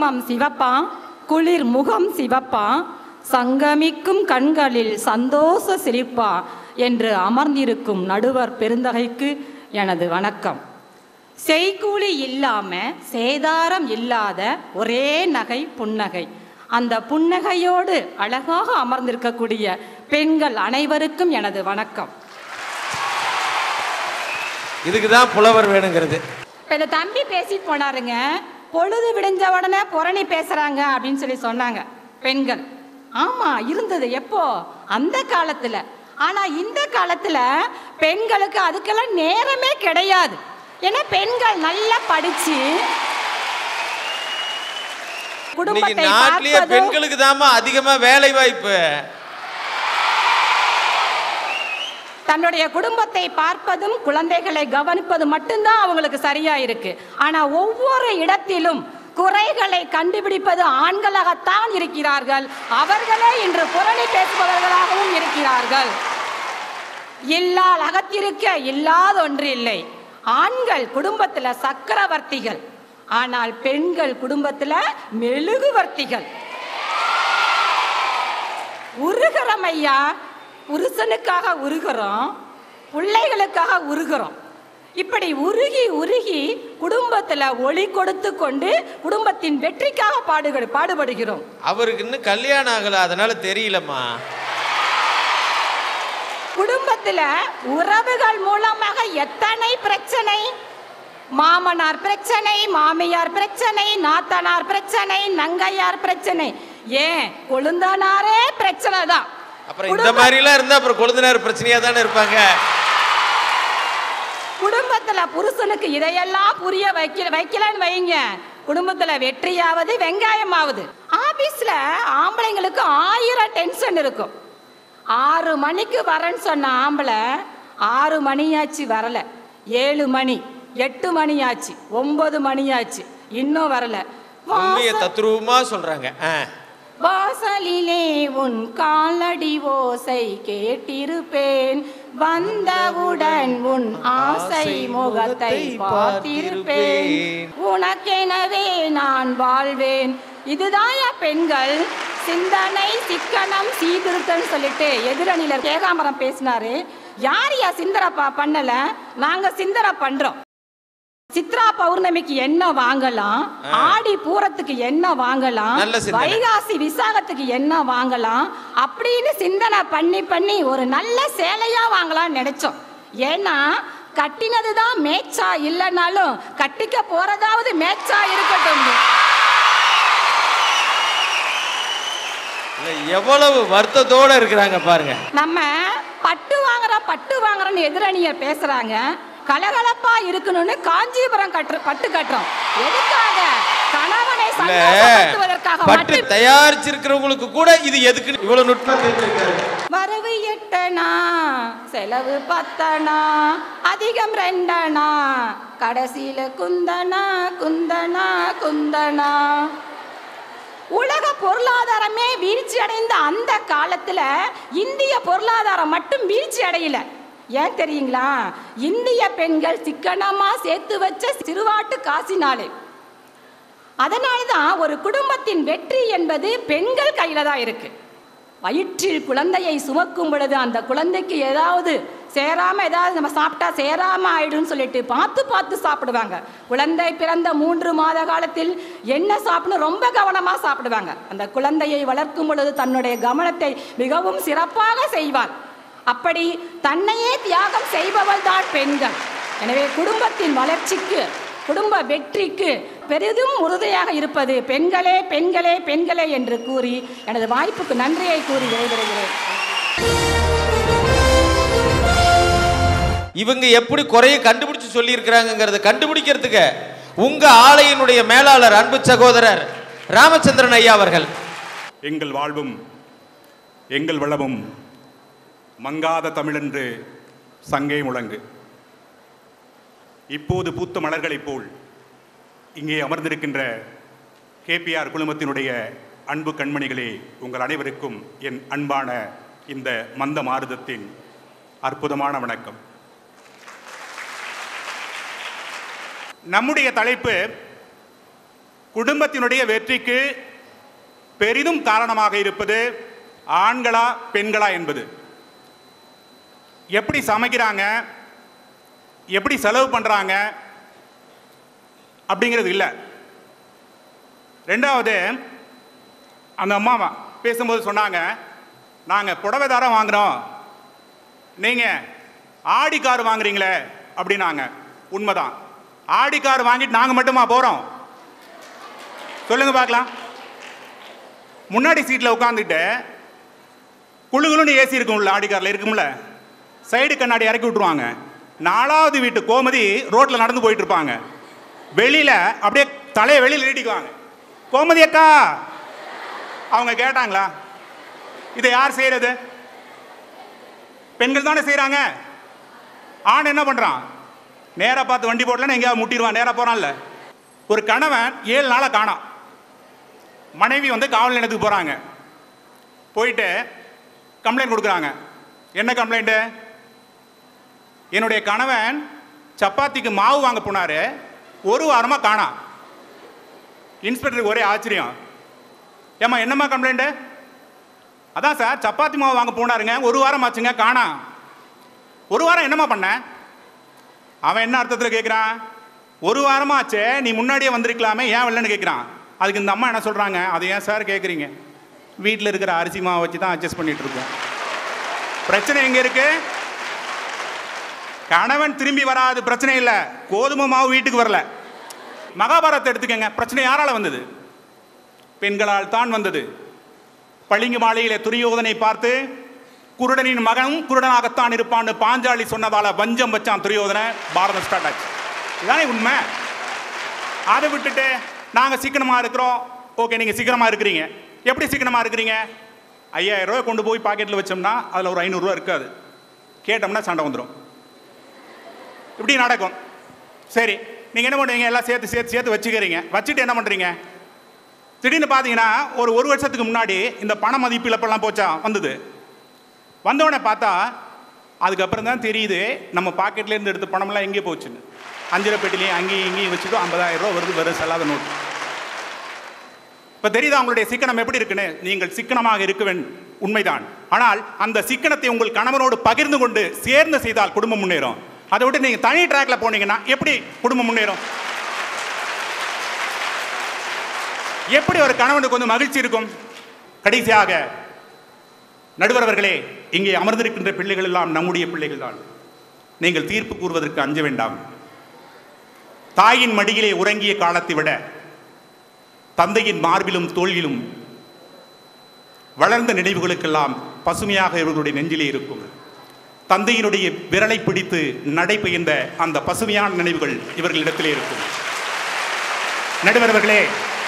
குங்குமம் சிவப்பா குளிர் முகம் சிவப்பா சங்கமிக்கும் கண்களில் சந்தோஷ சிரிப்பா என்று அமர்ந்திருக்கும் நடுவர் பெருந்தகைக்கு எனது வணக்கம் செய்கூலி இல்லாம சேதாரம் இல்லாத ஒரே நகை புன்னகை அந்த புன்னகையோடு அழகாக அமர்ந்திருக்கக்கூடிய பெண்கள் அனைவருக்கும் எனது வணக்கம் இதுக்கு தான் புலவர் வேணுங்கிறது இப்போ இந்த தம்பி பேசிட்டு போனாருங்க பொழுது விடிஞ்ச உடனே புரணி பேசுறாங்க அப்படின்னு சொல்லி சொன்னாங்க பெண்கள் ஆமா இருந்தது எப்போ அந்த காலத்துல ஆனா இந்த காலத்துல பெண்களுக்கு அதுக்கெல்லாம் நேரமே கிடையாது ஏன்னா பெண்கள் நல்லா படிச்சு இன்னைக்கு குடும்பத்தை நாட்டிலேயே பார்ப்பதும் பெண்களுக்கு தாமா அதிகமா வேலை வாய்ப்பு தன்னுடைய குடும்பத்தை பார்ப்பதும் குழந்தைகளை கவனிப்பது மட்டும்தான் அவங்களுக்கு சரியா இருக்கு ஆனா ஒவ்வொரு இடத்திலும் குறைகளை கண்டுபிடிப்பது ஆண்களாகத்தான் இருக்கிறார்கள் அவர்களே இன்று புரணி பேசுபவர்களாகவும் இருக்கிறார்கள் இல்லால் அகத்திருக்க இல்லாத ஒன்று இல்லை ஆண்கள் குடும்பத்துல சக்கரவர்த்திகள் ஆனால் பெண்கள் குடும்பத்துல மெழுகுவர்த்திகள் உருகிறோம் ஐயா புருஷனுக்காக உருகிறோம் பிள்ளைகளுக்காக உருகிறோம் இப்படி உருகி உருகி குடும்பத்துல ஒளி கொடுத்து கொண்டு குடும்பத்தின் வெற்றிக்காக பாடுகள் பாடுபடுகிறோம் அவருக்கு இன்னும் கல்யாணம் ஆகல அதனால தெரியலம்மா குடும்பத்துல உறவுகள் மூலமாக எத்தனை பிரச்சனை மாமனார் பிரச்சனை மாமியார் பிரச்சனை நாத்தனார் பிரச்சனை நங்கையார் பிரச்சனை ஏன் கொழுந்தனாரே பிரச்சனை தான் அப்புறம் இந்த மாதிரி எல்லாம் இருந்தா அப்புறம் கொழுந்தனார் பிரச்சனையா தானே இருப்பாங்க குடும்பத்துல புருஷனுக்கு இதையெல்லாம் புரிய வைக்க வைக்கலன்னு வைங்க குடும்பத்துல வெற்றியாவது வெங்காயமாவது ஆபீஸ்ல ஆம்பளைங்களுக்கு ஆயிரம் டென்ஷன் இருக்கும் ஆறு மணிக்கு வரேன்னு சொன்ன ஆம்பளை ஆறு மணியாச்சு வரல ஏழு மணி எட்டு மணியாச்சு ஒன்பது மணியாச்சு இன்னும் வரல உண்மையை வாச- தத்ரூபமா சொல்றாங்க ஆ. வாசலிலே உன் காலடி ஓசை கேட்டிருப்பேன் வந்தவுடன் உன் ஆசை முகத்தை பார்த்திருப்பேன் உனக்கெனவே நான் வாழ்வேன் இதுதான் என் பெண்கள் சிந்தனை சிக்கனம் சீர்திருத்தம்னு சொல்லிட்டு எதிரணியில கேகாமரம் பேசினாரு யார் யா சிந்தரை ப- பண்ணல நாங்க சிந்தரை பண்றோம் சித்ரா பௌர்ணமிக்கு என்ன வாங்கலாம் ஆடி பூரத்துக்கு என்ன வாங்கலாம் நல்ல சிந்தனை. வைகாசி விசாகத்துக்கு என்ன வாங்கலாம் அப்படின்னு சிந்தனை பண்ணி பண்ணி ஒரு நல்ல சேலையா வாங்கலாம் நினைச்சோம் ஏன்னா கட்டினது தான் மேட்சா இல்லைனாலும் கட்டிக்க போறதாவது மேட்சா இருக்கட்டும் இல்ல, எவ்வளவு வருத்தத்தோட இருக்கிறாங்க பாருங்க நம்ம பட்டு வாங்குறோம் பட்டு வாங்குறோம்னு எதிரணியர் பேசுறாங்க கலகலப்பா இருக்கணும்னு காஞ்சிபுரம் கட்டு பட்டு கட்டுறோம் எதுக்காக கணவனை இல்ல சந்தோஷப்படுத்துவதற்காக பட்டு மட்டும் தயாரிச்சிருக்கிறவங்களுக்கு கூட இது எதுக்கு இவ்வளவு நுட்பம் தெரிஞ்சிருக்காரு வரவு எட்டனா செலவு பத்தனா அதிகம் ரெண்டனா கடைசியில குந்தனா குந்தனா குந்தனா உலக பொருளாதாரமே வீழ்ச்சி அடைந்த அந்த காலத்துல இந்திய பொருளாதாரம் மட்டும் வீழ்ச்சி அடையல ஏன் தெரியுங்களா இந்திய பெண்கள் சிக்கனமா சேர்த்து வச்ச சிறுவாட்டு காசினாலே அதனால தான் ஒரு குடும்பத்தின் வெற்றி என்பது பெண்கள் கையில தான் இருக்கு வயிற்றில் குழந்தையை சுமக்கும் பொழுது அந்த குழந்தைக்கு ஏதாவது சேராம ஏதாவது நம்ம சாப்பிட்டா சேராம ஆயிடும்னு சொல்லிட்டு பார்த்து பார்த்து சாப்பிடுவாங்க குழந்தை பிறந்த மூன்று மாத காலத்தில் என்ன சாப்பிடணும் ரொம்ப கவனமா சாப்பிடுவாங்க அந்த குழந்தையை வளர்க்கும் பொழுது தன்னுடைய கவனத்தை மிகவும் சிறப்பாக செய்வார் அப்படி தன்னையே தியாகம் செய்பவள் தான் பெண்கள் எனவே குடும்பத்தின் வளர்ச்சிக்கு குடும்ப வெற்றிக்கு பெரிதும் உறுதியாக இருப்பது பெண்களே பெண்களே பெண்களே என்று கூறி எனது வாய்ப்புக்கு நன்றியை கூறி விடைபெறுகிறேன் இவங்க எப்படி குறைய கண்டுபிடிச்சு சொல்லி இருக்கிறாங்கிறத கண்டுபிடிக்கிறதுக்கு உங்க ஆலையினுடைய மேலாளர் அன்பு சகோதரர் ராமச்சந்திரன் ஐயா அவர்கள் எங்கள் வாழ்வும் எங்கள் வளமும் மங்காத தமிழென்று சங்கே முழங்கு இப்போது பூத்த மலர்களைப் போல் இங்கே அமர்ந்திருக்கின்ற கேபிஆர் குழுமத்தினுடைய அன்பு கண்மணிகளே உங்கள் அனைவருக்கும் என் அன்பான இந்த மந்த மாருதத்தின் அற்புதமான வணக்கம் நம்முடைய தலைப்பு குடும்பத்தினுடைய வெற்றிக்கு பெரிதும் காரணமாக இருப்பது ஆண்களா பெண்களா என்பது எப்படி சமைக்கிறாங்க எப்படி செலவு பண்ணுறாங்க அப்படிங்கிறது இல்லை ரெண்டாவது அந்த அம்மா பேசும்போது சொன்னாங்க நாங்கள் புடவை தாரம் வாங்குறோம் நீங்கள் ஆடி கார் வாங்குறீங்களே அப்படின்னாங்க உண்மைதான் ஆடி கார் வாங்கிட்டு நாங்கள் மட்டுமா போகிறோம் சொல்லுங்க பார்க்கலாம் முன்னாடி சீட்டில் உட்காந்துட்டு குழுகுலுன்னு ஏசி இருக்கும்ல ஆடி காரில் இருக்கும்ல சைடு கண்ணாடி இறக்கி விட்டுருவாங்க நாலாவது வீட்டு கோமதி ரோட்டில் நடந்து போயிட்டு இருப்பாங்க வெளியில் அப்படியே தலையை வெளியில் நீட்டிக்குவாங்க கோமதி அக்கா அவங்க கேட்டாங்களா இதை யார் செய்கிறது பெண்கள் தானே செய்கிறாங்க ஆண் என்ன பண்ணுறான் நேராக பார்த்து வண்டி போடலன்னு எங்கேயாவது முட்டிடுவான் நேராக போகிறான்ல ஒரு கணவன் ஏழு நாளாக காணாம் மனைவி வந்து காவல் நிலையத்துக்கு போகிறாங்க போயிட்டு கம்ப்ளைண்ட் கொடுக்குறாங்க என்ன கம்ப்ளைண்ட்டு என்னுடைய கணவன் சப்பாத்திக்கு மாவு வாங்க போனார் ஒரு வாரமாக காணாம் இன்ஸ்பெக்டருக்கு ஒரே ஆச்சரியம் ஏம்மா என்னம்மா கம்ப்ளைண்ட்டு அதான் சார் சப்பாத்தி மாவு வாங்க போனாருங்க ஒரு வாரம் ஆச்சுங்க காணாம் ஒரு வாரம் என்னம்மா பண்ண அவன் என்ன அர்த்தத்தில் கேட்குறான் ஒரு வாரமா ஆச்சே நீ முன்னாடியே வந்திருக்கலாமே ஏன் வரலன்னு கேட்குறான் அதுக்கு இந்த அம்மா என்ன சொல்கிறாங்க அதை ஏன் சார் கேட்குறீங்க வீட்டில் இருக்கிற அரிசி மாவை வச்சு தான் அட்ஜஸ்ட் பண்ணிட்டு இருக்கோம் பிரச்சனை எங்கே இருக்கு கணவன் திரும்பி வராது பிரச்சனை இல்லை கோதுமை மாவு வீட்டுக்கு வரல மகாபாரத்தை எடுத்துக்கங்க பிரச்சனை யாரால வந்தது பெண்களால் தான் வந்தது பளிங்கு மாலையிலே துரியோதனை பார்த்து குருடனின் மகன் குருடனாகத்தான் இருப்பான்னு பாஞ்சாலி சொன்னதால வஞ்சம் வச்சான் துரியோதனை பாரதம் ஸ்டார்ட் ஆச்சு இதானே உண்மை அதை விட்டுட்டு நாங்கள் சிக்கனமாக இருக்கிறோம் ஓகே நீங்கள் சீக்கிரமாக இருக்கிறீங்க எப்படி சீக்கிரமாக இருக்கிறீங்க ஐயாயிரம் ரூபாய் கொண்டு போய் பாக்கெட்டில் வச்சோம்னா அதில் ஒரு ஐநூறுரூவா இருக்காது கேட்டோம்னா சண்டை வந்துடும் இப்படி நடக்கும் சரி நீங்கள் என்ன பண்ணுவீங்க எல்லாம் சேர்த்து சேர்த்து சேர்த்து வச்சுக்கிறீங்க வச்சுட்டு என்ன பண்ணுறீங்க திடீர்னு பார்த்தீங்கன்னா ஒரு ஒரு வருஷத்துக்கு முன்னாடி இந்த பண மதிப்பு இழப்பெல்லாம் போச்சா வந்தது வந்தவொடனே பார்த்தா அதுக்கப்புறம் தான் தெரியுது நம்ம பாக்கெட்லேருந்து எடுத்த பணம்லாம் எங்கே போச்சுன்னு அஞ்சு ரூபா பெட்டிலையும் அங்கேயும் இங்கேயும் வச்சுட்டு ஐம்பதாயிரம் ரூபா வருது வெறும் செல்லாத நோட்டு இப்போ தெரியுதா உங்களுடைய சிக்கனம் எப்படி இருக்குன்னு நீங்கள் சிக்கனமாக இருக்க வேண்டும் உண்மைதான் ஆனால் அந்த சிக்கனத்தை உங்கள் கணவனோடு பகிர்ந்து கொண்டு சேர்ந்து செய்தால் குடும்பம் முன்னேறும் அதை விட்டு நீங்கள் தனி ட்ராக்ல போனீங்கன்னா எப்படி குடும்பம் முன்னேறும் எப்படி ஒரு கணவனுக்கு வந்து மகிழ்ச்சி இருக்கும் கடைசியாக நடுவர் அவர்களே இங்கே அமர்ந்திருக்கின்ற பிள்ளைகள் எல்லாம் நம்முடைய பிள்ளைகள் தான் நீங்கள் தீர்ப்பு கூறுவதற்கு அஞ்ச வேண்டாம் தாயின் மடியிலே உறங்கிய காலத்தை விட தந்தையின் மார்பிலும் தோல்விலும் வளர்ந்த நினைவுகளுக்கெல்லாம் பசுமையாக இவர்களுடைய நெஞ்சிலே இருக்கும் தந்தையினுடைய விரலை பிடித்து நடைபெய்ந்த அந்த பசுமையான நினைவுகள் இவர்களிடத்திலே இருக்கும் நடுவர் அவர்களே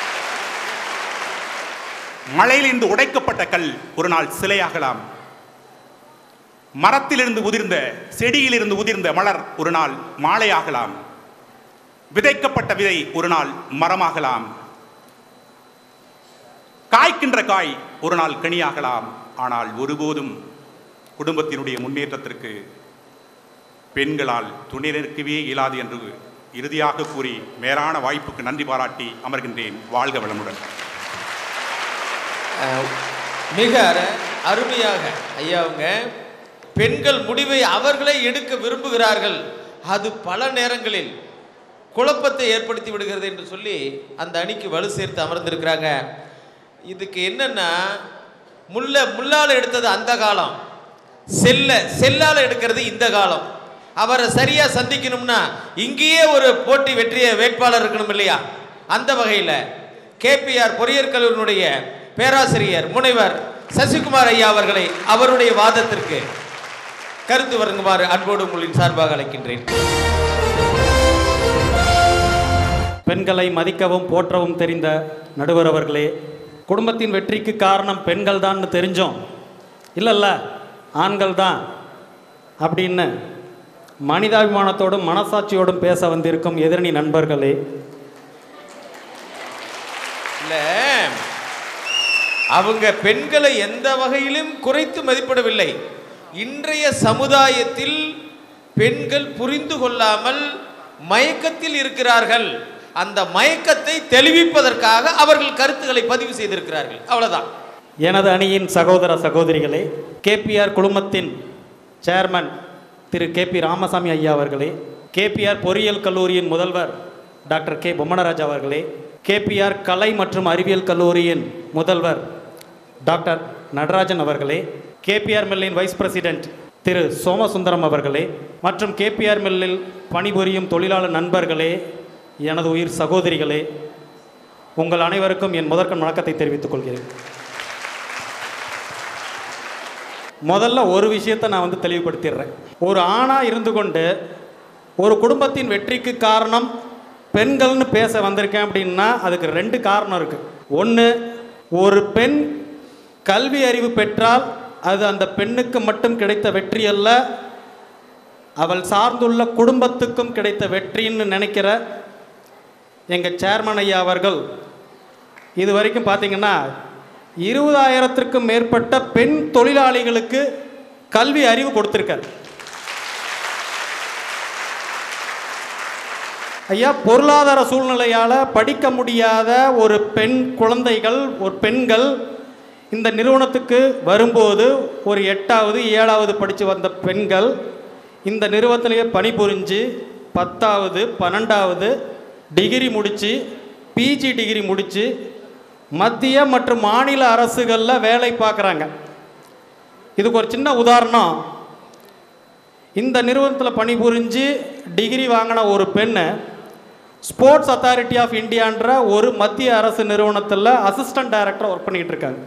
மலையிலிருந்து உடைக்கப்பட்ட கல் ஒரு நாள் சிலையாகலாம் மரத்திலிருந்து உதிர்ந்த செடியிலிருந்து உதிர்ந்த மலர் ஒரு நாள் மாலையாகலாம் விதைக்கப்பட்ட விதை ஒரு நாள் மரமாகலாம் காய்க்கின்ற காய் ஒரு நாள் கனியாகலாம் ஆனால் ஒருபோதும் குடும்பத்தினுடைய முன்னேற்றத்திற்கு பெண்களால் துணை நிற்கவே இயலாது என்று இறுதியாக கூறி மேலான வாய்ப்புக்கு நன்றி பாராட்டி அமர்கின்றேன் வாழ்க வளமுடன் அஹ், மிக அர- அருமையாக ஐயா அவங்க பெண்கள் முடிவை அவர்களே எடுக்க விரும்புகிறார்கள் அது பல நேரங்களில் குழப்பத்தை ஏற்படுத்தி விடுகிறது என்று சொல்லி அந்த அணிக்கு வலு சேர்த்து அமர்ந்திருக்கிறாங்க இதுக்கு என்னன்னா முல்ல முள்ளால் எடுத்தது அந்த காலம் செல்ல செல்லால் எடுக்கிறது இந்த காலம் அவரை சரியா சந்திக்கணும்னா இங்கேயே ஒரு போட்டி வெற்றிய வேட்பாளர் இருக்கணும் இல்லையா அந்த வகையில் கேபிஆர் பொறியியற் கல்லூரியினுடைய பேராசிரியர் முனைவர் சசிகுமார் ஐயா அவர்களை அவருடைய வாதத்திற்கு கருத்து வழங்குமாறு அன்போடு உங்களின் சார்பாக அழைக்கின்றேன் பெண்களை மதிக்கவும் போற்றவும் தெரிந்த நடுவர் அவர்களே குடும்பத்தின் வெற்றிக்கு காரணம் பெண்கள் தான்னு தெரிஞ்சோம் இல்லைல்ல ஆண்கள் தான் அப்படின்னு மனிதாபிமானத்தோடும் மனசாட்சியோடும் பேச வந்திருக்கும் எதிரணி நண்பர்களே இல்ல அவங்க பெண்களை எந்த வகையிலும் குறைத்து மதிப்பிடவில்லை இன்றைய சமுதாயத்தில் பெண்கள் புரிந்து கொள்ளாமல் மயக்கத்தில் இருக்கிறார்கள் அந்த மயக்கத்தை தெளிவிப்பதற்காக அவர்கள் கருத்துக்களை பதிவு செய்திருக்கிறார்கள் அவ்வளவுதான் எனது அணியின் சகோதர சகோதரிகளே கேபிஆர் குழுமத்தின் சேர்மன் திரு கே பி ராமசாமி ஐயா அவர்களே கேபிஆர் பொறியியல் கல்லூரியின் முதல்வர் டாக்டர் கே பொம்மனராஜ் அவர்களே கேபிஆர் கலை மற்றும் அறிவியல் கல்லூரியின் முதல்வர் டாக்டர் நடராஜன் அவர்களே கேபிஆர் மில்லின் வைஸ் பிரசிடென்ட் திரு சோமசுந்தரம் அவர்களே மற்றும் கேபிஆர் மில்லில் பணிபுரியும் தொழிலாளர் நண்பர்களே எனது உயிர் சகோதரிகளே உங்கள் அனைவருக்கும் என் முதற்கண் வணக்கத்தை தெரிவித்துக் கொள்கிறேன் முதல்ல ஒரு விஷயத்தை நான் வந்து தெளிவுபடுத்திடுறேன் ஒரு ஆணாக இருந்து கொண்டு ஒரு குடும்பத்தின் வெற்றிக்கு காரணம் பெண்கள்னு பேச வந்திருக்கேன் அப்படின்னா அதுக்கு ரெண்டு காரணம் இருக்குது ஒன்று ஒரு பெண் கல்வி அறிவு பெற்றால் அது அந்த பெண்ணுக்கு மட்டும் கிடைத்த வெற்றி அல்ல அவள் சார்ந்துள்ள குடும்பத்துக்கும் கிடைத்த வெற்றின்னு நினைக்கிற எங்கள் சேர்மன் ஐயா அவர்கள் இது வரைக்கும் பார்த்தீங்கன்னா இருபதாயிரத்திற்கும் மேற்பட்ட பெண் தொழிலாளிகளுக்கு கல்வி அறிவு கொடுத்துருக்கார் ஐயா பொருளாதார சூழ்நிலையால் படிக்க முடியாத ஒரு பெண் குழந்தைகள் ஒரு பெண்கள் இந்த நிறுவனத்துக்கு வரும்போது ஒரு எட்டாவது ஏழாவது படித்து வந்த பெண்கள் இந்த நிறுவனத்திலேயே பணிபுரிஞ்சு பத்தாவது பன்னெண்டாவது டிகிரி முடித்து பிஜி டிகிரி முடித்து மத்திய மற்றும் மாநில அரசுகளில் வேலை பார்க்குறாங்க இதுக்கு ஒரு சின்ன உதாரணம் இந்த நிறுவனத்தில் பணிபுரிஞ்சு டிகிரி வாங்கின ஒரு பெண்ணு ஸ்போர்ட்ஸ் அத்தாரிட்டி ஆஃப் இந்தியான்ற ஒரு மத்திய அரசு நிறுவனத்தில் அசிஸ்டன்ட் டைரக்டர் ஒர்க் பண்ணிக்கிட்டு இருக்காங்க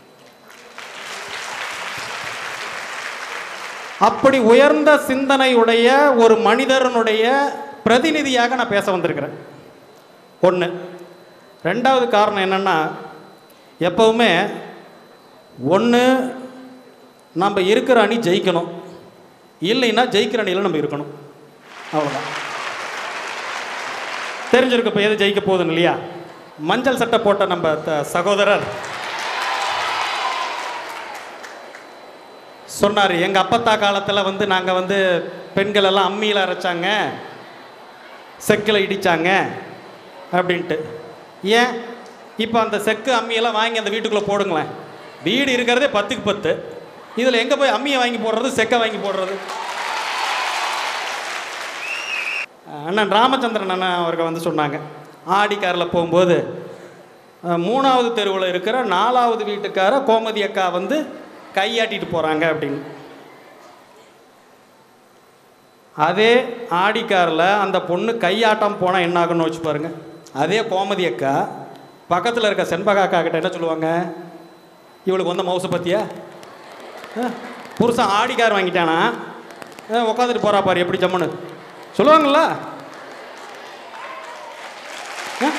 அப்படி உயர்ந்த சிந்தனையுடைய ஒரு மனிதனுடைய பிரதிநிதியாக நான் பேச வந்திருக்கிறேன் ஒன்று ரெண்டாவது காரணம் என்னென்னா எப்போவுமே ஒன்று நம்ம இருக்கிற அணி ஜெயிக்கணும் இல்லைன்னா ஜெயிக்கிற அணியில் நம்ம இருக்கணும் அவ்வளோதான் தெரிஞ்சிருக்கு இப்போ எது ஜெயிக்க போகுதுன்னு இல்லையா மஞ்சள் சட்டை போட்ட நம்ம த- சகோதரர் சொன்னார் எங்கள் அப்பத்தா காலத்தில் வந்து நாங்கள் வந்து பெண்கள் எல்லாம் அம்மியில் அரைச்சாங்க செக்கில் இடித்தாங்க அப்படின்ட்டு ஏன் இப்போ அந்த செக்கு அம்மியெல்லாம் வாங்கி அந்த வீட்டுக்குள்ளே போடுங்களேன் வீடு இருக்கிறதே பத்துக்கு பத்து இதில் எங்கே போய் அம்மியை வாங்கி போடுறது செக்கை வாங்கி போடுறது அண்ணன் ராமச்சந்திரன் அண்ணன் அவர்கள் வந்து சொன்னாங்க ஆடி காரில் போகும்போது அஹ், மூணாவது தெருவில் இருக்கிற நாலாவது வீட்டுக்கார கோமதி அக்கா வந்து கையாட்டிட்டு போகிறாங்க அப்படின்னு அதே ஆடி காரில் அந்த பொண்ணு கையாட்டம் போனால் என்ன ஆகும்னு வச்சு பாருங்க அதே கோமதி அக்கா பக்கத்தில் இருக்க செண்பகா அக்கா கிட்ட என்ன சொல்லுவாங்க இவளுக்கு வந்த மவுசை பற்றியா புருஷன் ஆடி கார் வாங்கிட்டானா உட்காந்துட்டு போகிறா பாரு எப்படி ஜம்முன்னு சொல்லுவாங்களா ஆ?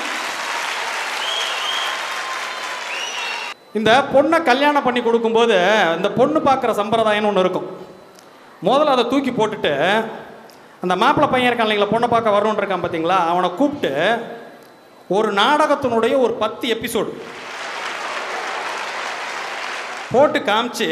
இந்த பொண்ணை கல்யாணம் பண்ணி கொடுக்கும்போது இந்த பொண்ணு பார்க்குற சம்பிரதாயம்னு ஒன்று இருக்கும் முதல்ல அதை தூக்கி போட்டுட்டு அந்த மாப்பிள்ளை பையன் இருக்கான் இல்லைங்களா பொண்ணை பார்க்க வரணுன்னு இருக்கான் பார்த்தீங்களா அவனை கூப்பிட்டு ஒரு நாடகத்தினுடைய ஒரு பத்து எபிசோடு போட்டு காமிச்சு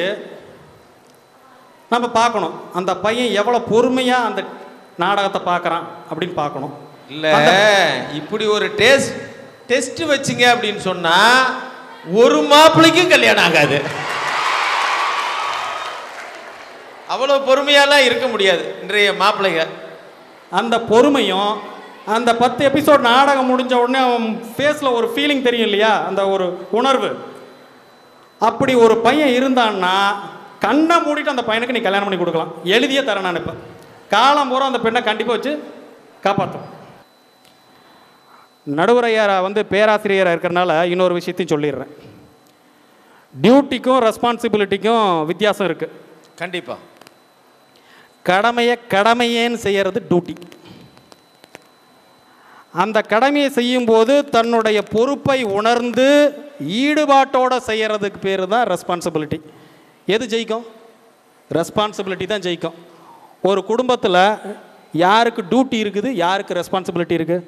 நம்ம பார்க்கணும் அந்த பையன் எவ்வளோ பொறுமையாக அந்த நாடகத்தை பார்க்குறான் அப்படின்னு பார்க்கணும் இல்ல இப்படி ஒரு டெஸ்ட் டெஸ்ட் வச்சிங்க அப்படின்னு சொன்னா ஒரு மாப்பிள்ளைக்கும் கல்யாணம் ஆகாது அவ்வளவு பொறுமையாலாம் இருக்க முடியாது இன்றைய மாப்பிள்ளைங்க அந்த பொறுமையும் அந்த பத்து எபிசோட் நாடகம் முடிஞ்ச உடனே அவன் ஃபேஸில் ஒரு ஃபீலிங் தெரியும் இல்லையா அந்த ஒரு உணர்வு அப்படி ஒரு பையன் இருந்தான்னா கண்ணை மூடிட்டு அந்த பையனுக்கு நீ கல்யாணம் பண்ணி கொடுக்கலாம் எழுதியே தரேன் நான் இப்போ காலம் பூரா அந்த பெண்ணை கண்டிப்பாக வச்சு காப்பாற்றும் நடுவரையாரா வந்து பேராசிரியராக இருக்கிறனால இன்னொரு விஷயத்தையும் சொல்லிடுறேன் டியூட்டிக்கும் ரெஸ்பான்சிபிலிட்டிக்கும் வித்தியாசம் இருக்குது கண்டிப்பா கடமையை கடமையேன்னு செய்கிறது டியூட்டி அந்த கடமையை செய்யும்போது தன்னுடைய பொறுப்பை உணர்ந்து ஈடுபாட்டோட செய்யறதுக்கு பேர் தான் ரெஸ்பான்சிபிலிட்டி எது ஜெயிக்கும் ரெஸ்பான்சிபிலிட்டி தான் ஜெயிக்கும் ஒரு குடும்பத்தில் யாருக்கு டியூட்டி இருக்குது யாருக்கு ரெஸ்பான்சிபிலிட்டி இருக்குது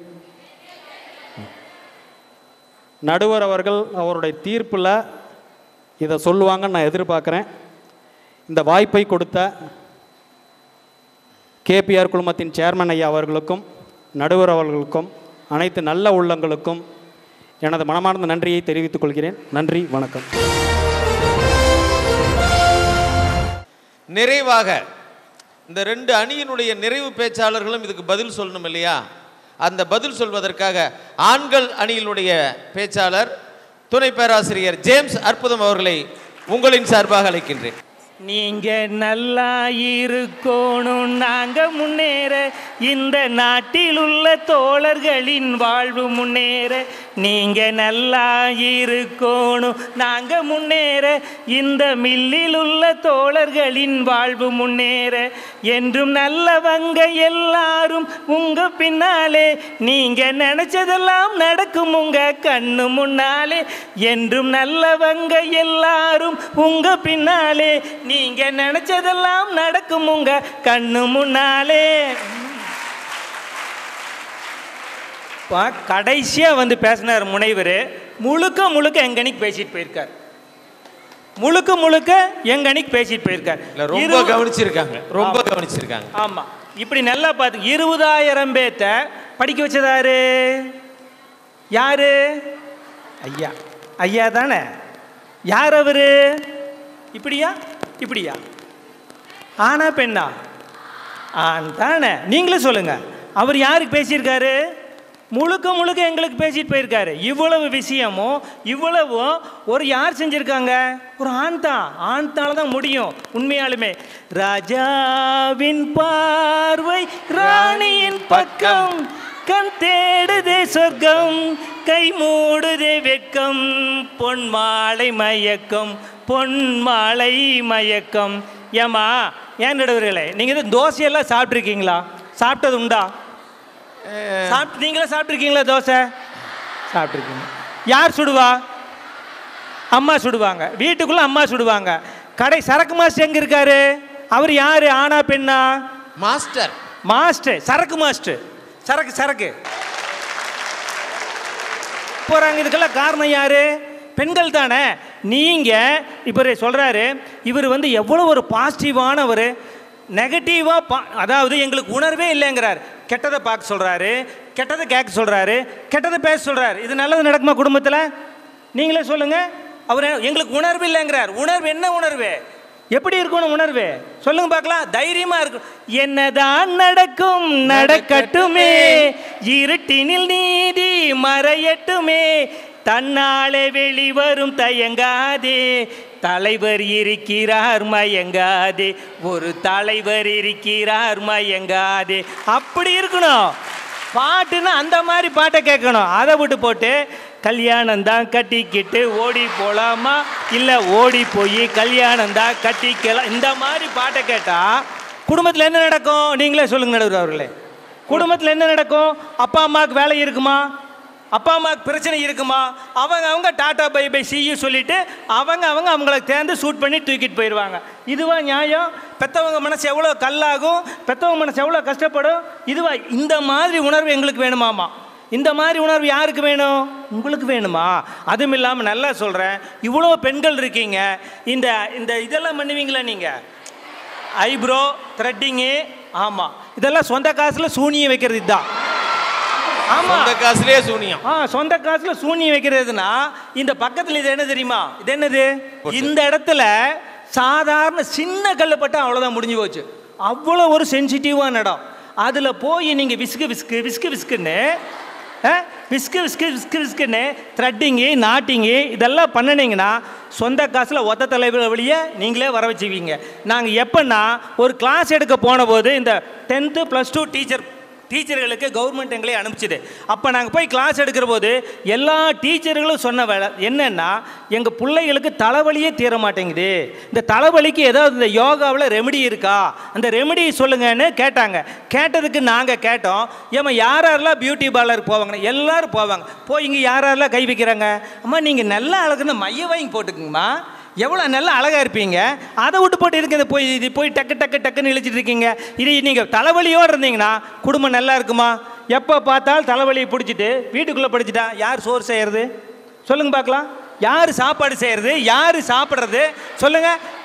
நடுவர் அவர்கள் அவருடைய தீர்ப்பில் இதை சொல்லுவாங்கன்னு நான் எதிர்பார்க்குறேன் இந்த வாய்ப்பை கொடுத்த கேபிஆர் குழுமத்தின் சேர்மன் ஐயா அவர்களுக்கும் நடுவர் அவர்களுக்கும் அனைத்து நல்ல உள்ளங்களுக்கும் எனது மனமார்ந்த நன்றியை தெரிவித்துக் கொள்கிறேன் நன்றி வணக்கம் நிறைவாக இந்த ரெண்டு அணியினுடைய நிறைவு பேச்சாளர்களும் இதுக்கு பதில் சொல்லணும் இல்லையா அந்த பதில் சொல்வதற்காக ஆண்கள் அணியினுடைய பேச்சாளர் துணை பேராசிரியர் ஜேம்ஸ் அற்புதம் அவர்களை உங்களின் சார்பாக அழைக்கின்றேன் நீங்க நல்லா இருக்கணும் நாங்க முன்னேற இந்த நாட்டில் உள்ள தோழர்களின் வாழ்வு முன்னேற நீங்க நல்லா இருக்கணும் நாங்க முன்னேற இந்த மில்லில் உள்ள தோழர்களின் வாழ்வு முன்னேற என்றும் நல்லவங்க எல்லாரும் உங்க பின்னாலே நீங்க நினைச்சதெல்லாம் நடக்கும் உங்க கண்ணு முன்னாலே என்றும் நல்லவங்க எல்லாரும் உங்க பின்னாலே நீங்க நினைச்சதெல்லாம் நடக்கும் உங்க கண்ணு முன்னாலே பா- கடைசியா வந்து பேசினார் முனைவர் முழுக்க முழுக்க எங்கனிக்கு பேசிட்டு போயிருக்கார் முழுக்க முழுக்க எங்கனிக்கு பேசிட்டு போயிருக்கார் இல்ல ரொம்ப இரு- கவனிச்சிருக்காங்க ரொம்ப கவனிச்சிருக்காங்க ஆமா இப்படி நல்லா பார்த்து இருபதாயிரம் பேத்த படிக்க வச்சதாரு யாரு ஐயா ஐயா தானே யார் அவரு இப்படியா இப்படியா ஆனா பெண்ணா ஆண் தானே நீங்களே சொல்லுங்க அவர் யாருக்கு பேசியிருக்காரு முழுக்க முழுக்க எங்களுக்கு பேசிட்டு போயிருக்காரு இவ்வளவு விஷயமும் இவ்வளவும் ஒரு யார் செஞ்சிருக்காங்க ஒரு ஆண் தான் ஆண்தால தான் முடியும் உண்மையாலுமே ராஜாவின் பார்வை ராணியின் பக்கம் கண் தேடுதே சொர்க்கம் கை மூடுதே வெட்கம் பொன் மாலை மயக்கம் பொன் மாலை மயக்கம் ஏமா ஏன் நடுவர்களே நீங்கள் இது தோசையெல்லாம் சாப்பிட்ருக்கீங்களா சாப்பிட்டது உண்டா சாப்பிட்டு நீங்களே சாப்பிட்ருக்கீங்களா தோசை சாப்பிட்ருக்கீங்க யார் சுடுவா அம்மா சுடுவாங்க வீட்டுக்குள்ள அம்மா சுடுவாங்க கடை சரக்கு மாஸ்டர் எங்க இருக்காரு அவர் யாரு ஆனா பெண்ணா மாஸ்டர் மாஸ்டர் சரக்கு மாஸ்டர் சரக்கு சரக்கு போறாங்க இதுக்கெல்லாம் காரணம் யாரு பெண்கள் தானே நீங்க இவர் சொல்றாரு இவர் வந்து எவ்வளோ ஒரு பாசிட்டிவானவர் நெகட்டிவாக பா அதாவது எங்களுக்கு உணர்வே இல்லைங்கிறார் கெட்டதை பார்க்க சொல்றாரு கெட்டதை கேட்க சொல்றாரு கெட்டதை பேச சொல்றாரு இது நல்லது நடக்குமா குடும்பத்தில் நீங்களே சொல்லுங்க அவர் எங்களுக்கு உணர்வு இல்லைங்கிறார் உணர்வு என்ன உணர்வு எப்படி இருக்கணும் உணர்வு சொல்லுங்க பார்க்கலாம் தைரியமா இருக்கும் என்னதான் நடக்கும் நடக்கட்டுமே இருட்டினில் நீதி மறையட்டுமே தன்னாலே வெளிவரும் தயங்காதே தலைவர் இருக்கிறார் மயங்காதே ஒரு தலைவர் இருக்கிறார் மயங்காதே அப்படி இருக்கணும் பாட்டுன்னா அந்த மாதிரி பாட்டை கேட்கணும் அதை விட்டு போட்டு கல்யாணம் தான் கட்டிக்கிட்டு ஓடி போலாமா இல்லை ஓடி போய் கல்யாணம் தான் கட்டிக்கலாம் இந்த மாதிரி பாட்டை கேட்டால் குடும்பத்தில் என்ன நடக்கும் நீங்களே சொல்லுங்க நடுவர் அவர்களே குடும்பத்தில் என்ன நடக்கும் அப்பா அம்மாவுக்கு வேலை இருக்குமா அப்பா அம்மாவுக்கு பிரச்சனை இருக்குமா அவங்க அவங்க டாடா பை பை சியூ சொல்லிட்டு அவங்க அவங்க அவங்களுக்கு தேர்ந்து சூட் பண்ணி தூக்கிட்டு போயிடுவாங்க இதுவா நியாயம் பெத்தவங்க மனசு எவ்வளோ கல்லாகும் பெத்தவங்க மனசு எவ்வளோ கஷ்டப்படும் இதுவா இந்த மாதிரி உணர்வு எங்களுக்கு வேணுமாமா இந்த மாதிரி உணர்வு யாருக்கு வேணும் உங்களுக்கு வேணுமா அதுவும் இல்லாமல் நல்லா சொல்கிறேன் இவ்வளோ பெண்கள் இருக்கீங்க இந்த இந்த இதெல்லாம் பண்ணுவீங்களா நீங்கள் ஐப்ரோ த்ரெட்டிங்கு ஆமாம் இதெல்லாம் சொந்த காசில் சூனியம் வைக்கிறது இதுதான் ஆமாம் சொந்த காசுலயே சூனியம் ஆ சொந்த காசுல சூனியம் வைக்கிறதுனா இந்த பக்கத்துல இது என்ன தெரியுமா இது என்னது இந்த இடத்துல சாதாரண சின்ன கல்லு பட்டா அவ்வளோதான் முடிஞ்சு போச்சு அவ்வளோ ஒரு சென்சிட்டிவான இடம் அதில் போய் நீங்கள் விஸ்கு விஸ்கு விஸ்கு விஸ்குன்னு ஆ, விஸ்கு விஸ்கு விஸ்கு விஸ்குன்னு த்ரெட்டிங்கு நாட்டிங்கு இதெல்லாம் பண்ணினீங்கன்னா சொந்த காசில் ஒத்த தலைவர் வழியே நீங்களே வர வச்சுக்குவீங்க நாங்கள் எப்போன்னா ஒரு கிளாஸ் எடுக்க போன போது இந்த டென்த்து ப்ளஸ் டூ டீச்சர் டீச்சர்களுக்கு கவர்மெண்ட் எங்களே அனுப்பிச்சிது அப்போ நாங்கள் போய் கிளாஸ் எடுக்கிற போது எல்லா டீச்சர்களும் சொன்ன வேலை என்னென்னா எங்கள் பிள்ளைகளுக்கு தலைவலியே தீர மாட்டேங்குது இந்த தலைவலிக்கு ஏதாவது இந்த யோகாவில் ரெமெடி இருக்கா அந்த ரெமெடி சொல்லுங்கன்னு கேட்டாங்க கேட்டதுக்கு நாங்கள் கேட்டோம் ஏம்மா யார் யாரெல்லாம் பியூட்டி பார்லருக்கு போவாங்க எல்லாரும் போவாங்க போய் இங்கே யார் யாரெல்லாம் கை வைக்கிறாங்க அம்மா நீங்கள் நல்லா அழகுன்னு மைய வாங்கி போட்டுக்குங்கம்மா எவ்வளோ நல்லா அழகாக இருப்பீங்க அதை விட்டு போட்டு இருக்குது போய் இது போய் டக்கு டக்கு டக்குன்னு இழுச்சிட்டு இருக்கீங்க இது நீங்கள் தலைவலியோடு இருந்தீங்கன்னா குடும்பம் நல்லா இருக்குமா எப்போ பார்த்தாலும் தலைவலியை பிடிச்சிட்டு வீட்டுக்குள்ளே படிச்சுட்டா யார் சோறு செய்கிறது சொல்லுங்க பார்க்கலாம் யார் சாப்பாடு செய்கிறது யார் சாப்பிட்றது சொல்லுங்கள்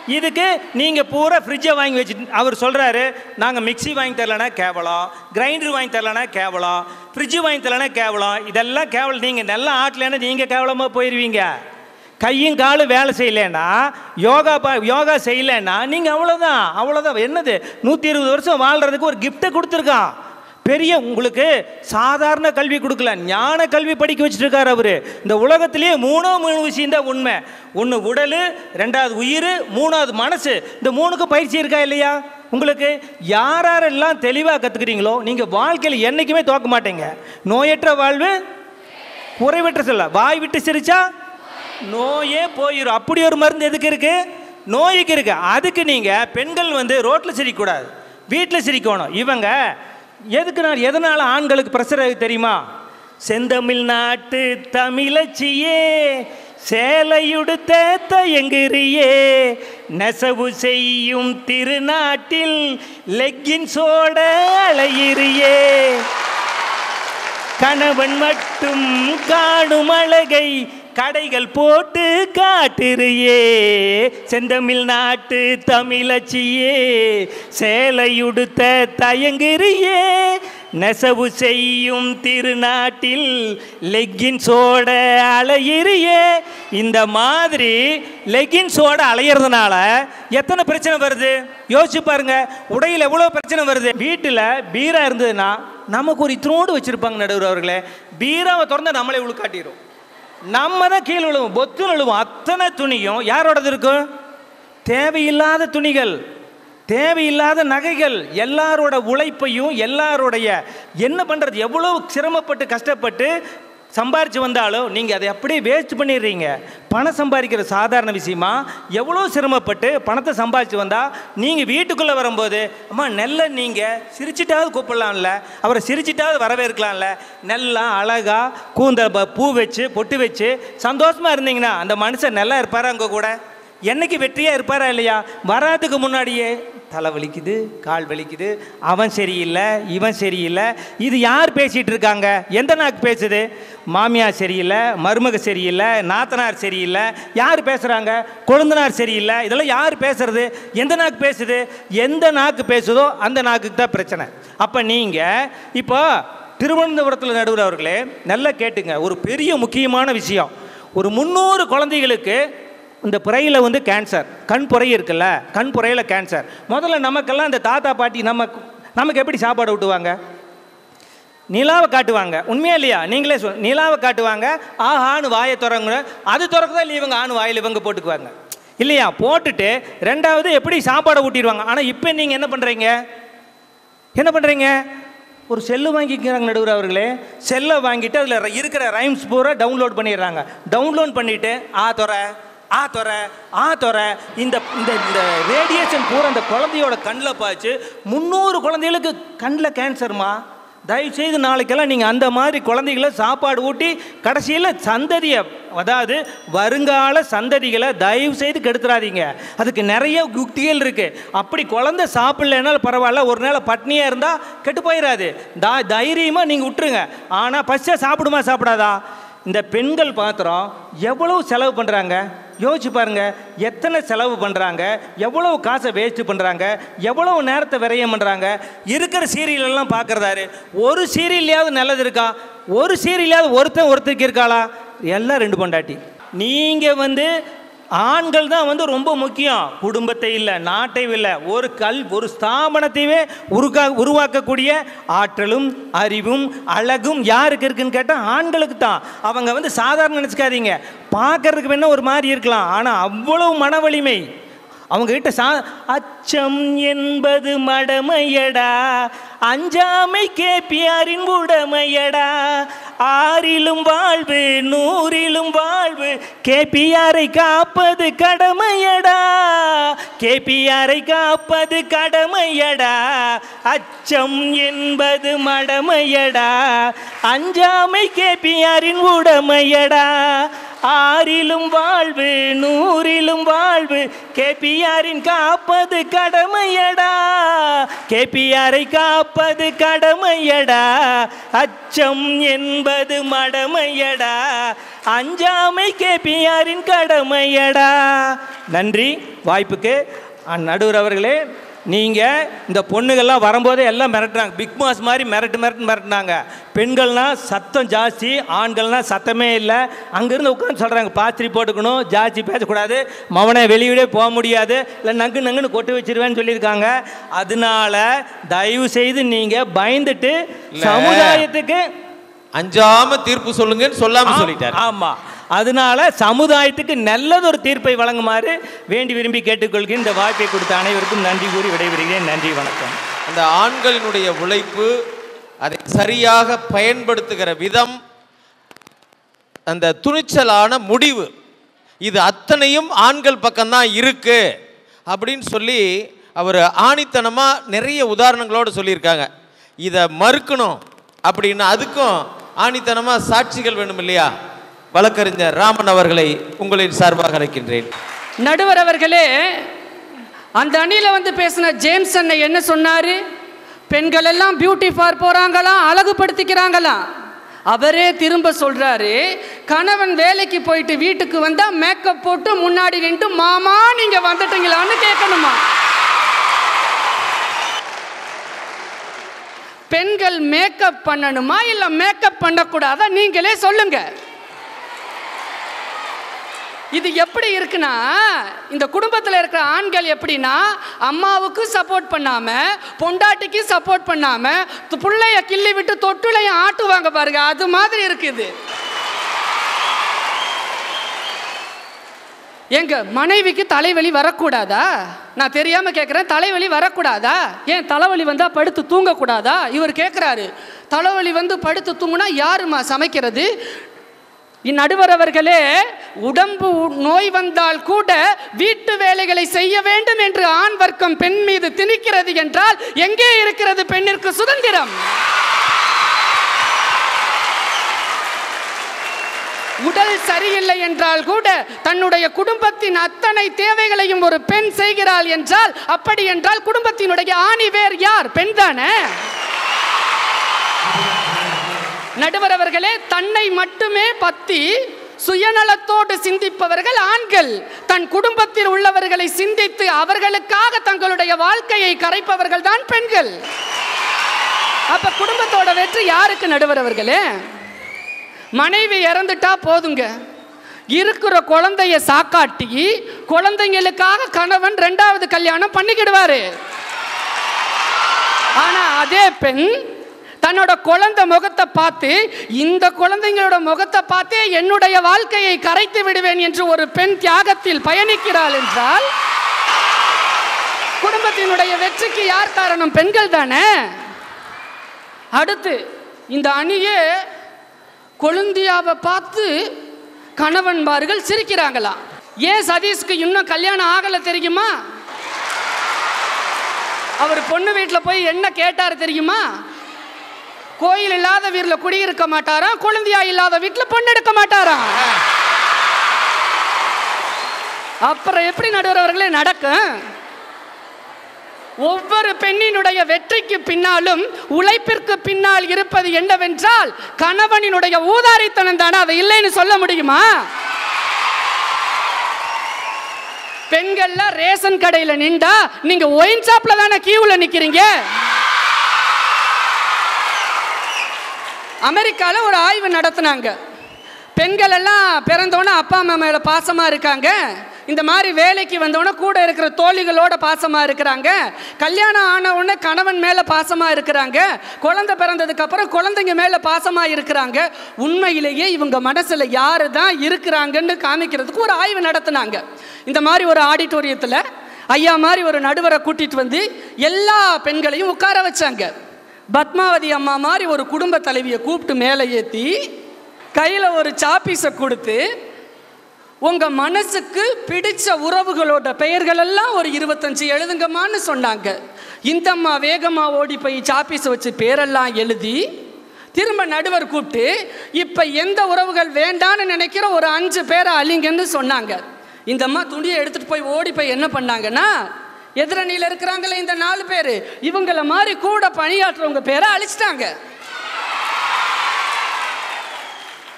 இதுக்கு நீங்கள் பூரா ஃப்ரிட்ஜை வாங்கி வச்சுட்டு அவர் சொல்கிறாரு நாங்கள் மிக்ஸி வாங்கி தரலனா கேவலம் கிரைண்டர் வாங்கி தரலனா கேவலம் ஃப்ரிட்ஜு வாங்கி தரலனா கேவலம் இதெல்லாம் கேவலம் நீங்கள் நல்லா ஆட்டலைன்னா நீங்கள் கேவலமாக போயிடுவீங்க கையும் காலும் வேலை செய்யலைன்னா யோகா பா யோகா செய்யலைன்னா நீங்கள் அவ்வளோதான் அவ்வளோதான் என்னது நூற்றி இருபது வருஷம் வாழ்கிறதுக்கு ஒரு கிஃப்ட்டை கொடுத்துருக்கான் பெரிய உங்களுக்கு சாதாரண கல்வி கொடுக்கல ஞான கல்வி படிக்க வச்சுட்டு இருக்காரு அவரு இந்த உலகத்திலேயே மூணோ மூணு விஷயம் தான் உண்மை ஒன்று உடல் ரெண்டாவது உயிர் மூணாவது மனசு இந்த மூணுக்கு பயிற்சி இருக்கா இல்லையா உங்களுக்கு யார் யாரெல்லாம் தெளிவாக கற்றுக்கிறீங்களோ நீங்கள் வாழ்க்கையில் என்றைக்குமே தோக்க மாட்டீங்க நோயற்ற வாழ்வு குறைவற்ற சொல்ல வாய் விட்டு சிரிச்சா நோயே போயிடும் அப்படி ஒரு மருந்து எதுக்கு இருக்கு நோய்க்கு இருக்கு அதுக்கு நீங்கள் பெண்கள் வந்து ரோட்டில் சிரிக்கக்கூடாது வீட்டில் சிரிக்கணும் இவங்க எதுக்கு நான் எதனால் ஆண்களுக்கு ப்ரெஷர் தெரியுமா செந்தமிழ் நாட்டு தமிழச்சியே சேலையுடுத்த தயங்குறியே நெசவு செய்யும் திருநாட்டில் லெக்கின்ஸோட அலையிறியே கணவன் மட்டும் காணும் அழகை கடைகள் போட்டு காட்டுறியே செந்தமிழ் நாட்டு தமிழச்சியே சேலையுடுத்த தயங்குறியே நெசவு செய்யும் திருநாட்டில் லெக்கின்ஸோட அலையிறியே இந்த மாதிரி லெக்கின்ஸோட அலையிறதுனால எத்தனை பிரச்சனை வருது யோசிச்சு பாருங்க உடையில் எவ்வளோ பிரச்சனை வருது வீட்டில் பீரா இருந்ததுன்னா நமக்கு ஒரு இத்தினோடு வச்சுருப்பாங்க நடுவர் அவர்களே பீராவை திறந்து நம்மளை உள்ள காட்டிடும் நம்ம தான் கீழே விழுவோம் பொத்து விழுவோம் அத்தனை துணியும் யாரோடது இருக்கும் தேவையில்லாத துணிகள் தேவையில்லாத நகைகள் எல்லாரோட உழைப்பையும் எல்லாருடைய என்ன பண்ணுறது எவ்வளோ சிரமப்பட்டு கஷ்டப்பட்டு சம்பாரித்து வந்தாலும் நீங்கள் அதை அப்படியே வேஸ்ட் பண்ணிடுறீங்க பணம் சம்பாதிக்கிற சாதாரண விஷயமா எவ்வளோ சிரமப்பட்டு பணத்தை சம்பாதிச்சு வந்தால் நீங்கள் வீட்டுக்குள்ளே வரும்போது அம்மா நெல்லை நீங்கள் சிரிச்சிட்டாவது கூப்பிடலாம்ல அவரை சிரிச்சிட்டாவது வரவேற்கலாம்ல நல்லா அழகாக கூந்தல் ப- பூ வச்சு பொட்டு வச்சு சந்தோஷமாக இருந்தீங்கன்னா அந்த மனுஷன் நல்லா இருப்பாரா உங்கள் கூட என்னைக்கு வெற்றியாக இருப்பாரா இல்லையா வராதுக்கு முன்னாடியே தலை வலிக்குது கால் வலிக்குது அவன் சரியில்லை இவன் சரியில்லை இது யார் பேசிகிட்டு இருக்காங்க எந்த நாக்கு பேசுது மாமியார் சரியில்லை மருமக சரியில்லை நாத்தனார் சரியில்லை யார் பேசுகிறாங்க கொழுந்தனார் சரியில்லை இதெல்லாம் யார் பேசுறது எந்த நாக்கு பேசுது எந்த நாக்கு பேசுதோ அந்த நாக்குக்கு தான் பிரச்சனை அப்போ நீங்கள் இப்போ திருவனந்தபுரத்தில் நடுவர் அவர்களே நல்லா கேட்டுங்க ஒரு பெரிய முக்கியமான விஷயம் ஒரு முந்நூறு குழந்தைகளுக்கு இந்த புறையில் வந்து கேன்சர் கண் புரை இருக்குல்ல கண் புறையில் கேன்சர் முதல்ல நமக்கெல்லாம் இந்த தாத்தா பாட்டி நம்ம நமக்கு எப்படி சாப்பாடு ஊட்டுவாங்க நிலாவை காட்டுவாங்க உண்மையா இல்லையா நீங்களே சொல் நிலாவை காட்டுவாங்க ஆஹான்னு வாயை திறங்க அது திறக்குதா இல்லை இவங்க ஆணு வாயில் இவங்க போட்டுக்குவாங்க இல்லையா போட்டுட்டு ரெண்டாவது எப்படி சாப்பாடை ஊட்டிடுவாங்க ஆனால் இப்போ நீங்கள் என்ன பண்ணுறீங்க என்ன பண்ணுறீங்க ஒரு செல்லு வாங்கிக்கிறாங்க நடுவர் அவர்களே செல்லை வாங்கிட்டு அதில் இருக்கிற ரைம்ஸ் பூரா டவுன்லோட் பண்ணிடுறாங்க டவுன்லோட் பண்ணிவிட்டு ஆ தொற ஆ தொற ஆ தொற இந்த இந்த இந்த ரேடியேஷன் பூரா அந்த குழந்தையோட கண்ணில் பாய்ச்சி முந்நூறு குழந்தைகளுக்கு கண்ணில் கேன்சர்மா தயவுசெய்து நாளைக்கெல்லாம் நீங்கள் அந்த மாதிரி குழந்தைகளை சாப்பாடு ஊட்டி கடைசியில் சந்ததியை அதாவது வருங்கால சந்ததிகளை தயவு செய்து கெடுத்துறாதீங்க அதுக்கு நிறைய யுக்திகள் இருக்குது அப்படி குழந்தை சாப்பிடலனாலும் பரவாயில்ல ஒரு நாள் பட்னியாக இருந்தால் கெட்டு போயிடாது த தைரியமாக நீங்கள் விட்டுருங்க ஆனால் பஸ்ஸை சாப்பிடுமா சாப்பிடாதா இந்த பெண்கள் பாத்திரம் எவ்வளவு செலவு பண்ணுறாங்க யோசிச்சு பாருங்க எத்தனை செலவு பண்ணுறாங்க எவ்வளவு காசை வேஸ்ட் பண்ணுறாங்க எவ்வளவு நேரத்தை விரயம் பண்ணுறாங்க இருக்கிற சீரியல் எல்லாம் பார்க்குறதாரு ஒரு சீரியல்லையாவது நல்லது இருக்கா ஒரு சீரியல்லையாவது ஒருத்தன் ஒருத்தருக்கு இருக்காளா எல்லாம் ரெண்டு பொண்டாட்டி நீங்கள் வந்து ஆண்கள் தான் வந்து ரொம்ப முக்கியம் குடும்பத்தை இல்லை நாட்டை இல்லை ஒரு கல் ஒரு ஸ்தாபனத்தையே உருக்கா உருவாக்கக்கூடிய ஆற்றலும் அறிவும் அழகும் யாருக்கு இருக்குன்னு கேட்டால் ஆண்களுக்கு தான் அவங்க வந்து சாதாரண நினச்சிக்காதீங்க பார்க்கறதுக்கு வேணால் ஒரு மாதிரி இருக்கலாம் ஆனால் அவ்வளவு மன வலிமை அவங்க கிட்ட சா அச்சம் என்பது மடமையடா அஞ்சாமை கேப்பியாரின் உடமையடா ஆறிலும் வாழ்வு நூறிலும் வாழ்வு கேபிஆரை காப்பது கடமையடா கேபிஆரை காப்பது கடமையடா அச்சம் என்பது மடமையடா அஞ்சாமை கேபிஆரின் உடமையடா ஆறிலும் வாழ்வு நூறிலும் வாழ்வு கேபிஆரின் காப்பது கடமையடா கேபிஆரை காப்பது கடமையடா அச்சம் என்பது மடமையடா அஞ்சாமை கேபிஆரின் கடமையடா நன்றி வாய்ப்புக்கு அஹ், நடுவர் அவர்களே நீங்கள் இந்த பொண்ணுகள்லாம் வரும்போதே எல்லாம் மிரட்டுறாங்க பிக் பாஸ் மாதிரி மிரட்டு மிரட்டு மிரட்டுனாங்க பெண்கள்னால் சத்தம் ஜாஸ்தி ஆண்கள்னால் சத்தமே இல்லை அங்கேருந்து உட்காந்து சொல்கிறாங்க பாத்திரி போட்டுக்கணும் ஜாஸ்தி பேசக்கூடாது மவனை வெளியிடே போக முடியாது இல்லை நங்கு நங்குன்னு கொட்டு வச்சிருவேன்னு சொல்லியிருக்காங்க அதனால தயவு செய்து நீங்கள் பயந்துட்டு இல்ல. சமுதாயத்துக்கு அஞ்சாம தீர்ப்பு சொல்லுங்கன்னு சொல்லாம ஆ- சொல்லிட்டார் ஆமா அதனால சமுதாயத்துக்கு நல்லதொரு தீர்ப்பை வழங்குமாறு வேண்டி விரும்பி கேட்டுக்கொள்கிறேன் இந்த வாய்ப்பை கொடுத்த அனைவருக்கும் நன்றி கூறி விடைபெறுகிறேன் நன்றி வணக்கம் அந்த ஆண்களினுடைய உழைப்பு அதை சரியாக பயன்படுத்துகிற விதம் அந்த துணிச்சலான முடிவு இது அத்தனையும் ஆண்கள் பக்கம்தான் இருக்கு அப்படின்னு சொல்லி அவர் ஆணித்தனமாக நிறைய உதாரணங்களோடு சொல்லியிருக்காங்க இதை மறுக்கணும் அப்படின்னு அதுக்கும் ஆணித்தனமாக சாட்சிகள் வேணும் இல்லையா வழக்கறிஞர் ராமன் அவர்களை உங்களின் சார்பாக அழைக்கின்றேன் நடுவர் அவர்களே அந்த அணியில் வந்து பேசின ஜேம்ஸ் அண்ணன் என்ன சொன்னார் பெண்கள் எல்லாம் பியூட்டி பார் போகிறாங்களாம் அழகுபடுத்திக்கிறாங்களாம் அவரே திரும்ப சொல்றாரு கணவன் வேலைக்கு போயிட்டு வீட்டுக்கு வந்தா மேக்கப் போட்டு முன்னாடி நின்று மாமா நீங்க வந்துட்டீங்களான்னு கேட்கணுமா பெண்கள் மேக்கப் பண்ணணுமா இல்ல மேக்கப் பண்ணக்கூடாதா நீங்களே சொல்லுங்க இது எப்படி இருக்குன்னா இந்த குடும்பத்தில் இருக்கிற ஆண்கள் எப்படின்னா அம்மாவுக்கு சப்போர்ட் பண்ணாம பொண்டாட்டிக்கு சப்போர்ட் பண்ணாம து- புள்ளைய கிள்ளி விட்டு தொட்டுலையும் ஆட்டுவாங்க பாருங்க அது மாதிரி இருக்குது எங்க மனைவிக்கு தலைவலி வரக்கூடாதா நான் தெரியாம கேட்குறேன் தலைவலி வரக்கூடாதா ஏன் தலைவலி வந்தா படுத்து தூங்கக்கூடாதா இவர் கேட்குறாரு தலைவலி வந்து படுத்து தூங்குனா யாருமா சமைக்கிறது இந்நடுவர் அவர்களே உடம்பு உ- நோய் வந்தால் கூட வீட்டு வேலைகளை செய்ய வேண்டும் என்று ஆண் வர்க்கம் பெண் மீது திணிக்கிறது என்றால் எங்கே இருக்கிறது பெண்ணிற்கு சுதந்திரம் உடல் சரியில்லை என்றால் கூட தன்னுடைய குடும்பத்தின் அத்தனை தேவைகளையும் ஒரு பெண் செய்கிறாள் என்றால் அப்படி என்றால் குடும்பத்தினுடைய ஆணிவேர் யார் பெண் தானே நடுவர் அவர்களே தன்னை மட்டுமே பத்தி சுயநலத்தோடு சிந்திப்பவர்கள் ஆண்கள் தன் குடும்பத்தில் உள்ளவர்களை சிந்தித்து அவர்களுக்காக தங்களுடைய வாழ்க்கையை கரைப்பவர்கள் தான் பெண்கள் அப்ப குடும்பத்தோட வெற்றி யாருக்கு நடுவர் அவர்களே மனைவி இறந்துட்டா போதுங்க இருக்கிற குழந்தைய சாக்காட்டி குழந்தைங்களுக்காக கணவன் ரெண்டாவது கல்யாணம் பண்ணிக்கிடுவாரு ஆனா அதே பெண் தன்னோட குழந்தை முகத்தை பார்த்து இந்த குழந்தைங்களோட முகத்தை பார்த்தே என்னுடைய வாழ்க்கையை கரைத்து விடுவேன் என்று ஒரு பெண் தியாகத்தில் பயணிக்கிறாள் என்றால் குடும்பத்தினுடைய வெற்றிக்கு யார் காரணம் பெண்கள் தானே அடுத்து இந்த அணியே கொழுந்தியாவை பார்த்து கணவன்மார்கள் சிரிக்கிறாங்களாம் ஏன் சதீஷ்க்கு இன்னும் கல்யாணம் ஆகலை தெரியுமா அவர் பொண்ணு வீட்டில் போய் என்ன கேட்டார் தெரியுமா கோயில் இல்லாத வீட்டில் குடியிருக்க மாட்டாராம் குழந்தையா இல்லாத வீட்டில் பொண்ணு எடுக்க மாட்டாராம் அப்புறம் எப்படி நடுவரவர்களே நடக்கும் ஒவ்வொரு பெண்ணினுடைய வெற்றிக்கு பின்னாலும் உழைப்பிற்கு பின்னால் இருப்பது என்னவென்றால் கணவனினுடைய ஊதாரித்தனம் தானே அதை இல்லைன்னு சொல்ல முடியுமா பெண்கள்லாம் ரேஷன் கடையில நின்றா நீங்க ஒயின் ஷாப்ல தானே கியூல நிக்கிறீங்க அமெரிக்கால ஒரு ஆய்வு நடத்துனாங்க பெண்கள் எல்லாம் பிறந்தோன்னே அப்பா அம்மா மேலே பாசமாக இருக்காங்க இந்த மாதிரி வேலைக்கு வந்தோடனே கூட இருக்கிற தோழிகளோட பாசமாக இருக்கிறாங்க கல்யாணம் ஆன உடனே கணவன் மேலே பாசமாக இருக்கிறாங்க குழந்தை பிறந்ததுக்கு அப்புறம் குழந்தைங்க மேலே பாசமாக இருக்கிறாங்க உண்மையிலேயே இவங்க மனசில் யார் தான் இருக்கிறாங்கன்னு காமிக்கிறதுக்கு ஒரு ஆய்வு நடத்துனாங்க இந்த மாதிரி ஒரு ஆடிட்டோரியத்தில் ஐயா மாதிரி ஒரு நடுவரை கூட்டிட்டு வந்து எல்லா பெண்களையும் உட்கார வச்சாங்க பத்மாவதி அம்மா மாதிரி ஒரு குடும்ப தலைவியை கூப்பிட்டு மேலே ஏற்றி கையில் ஒரு சாப்பீஸை கொடுத்து உங்கள் மனசுக்கு பிடிச்ச உறவுகளோட பெயர்களெல்லாம் ஒரு இருபத்தஞ்சு எழுதுங்கம்மான்னு சொன்னாங்க இந்த அம்மா வேகமாக ஓடி போய் சாப்பீஸை வச்சு பேரெல்லாம் எழுதி திரும்ப நடுவர் கூப்பிட்டு இப்போ எந்த உறவுகள் வேண்டான்னு நினைக்கிற ஒரு அஞ்சு பேரை அழிங்கன்னு சொன்னாங்க இந்த அம்மா துணியை எடுத்துகிட்டு போய் ஓடி போய் என்ன பண்ணாங்கன்னா எதிரணியில் இருக்கிறாங்களே இந்த நாலு பேர் இவங்கள மாதிரி கூட பணியாற்றுறவங்க பேரை அழிச்சிட்டாங்க அப்புறம்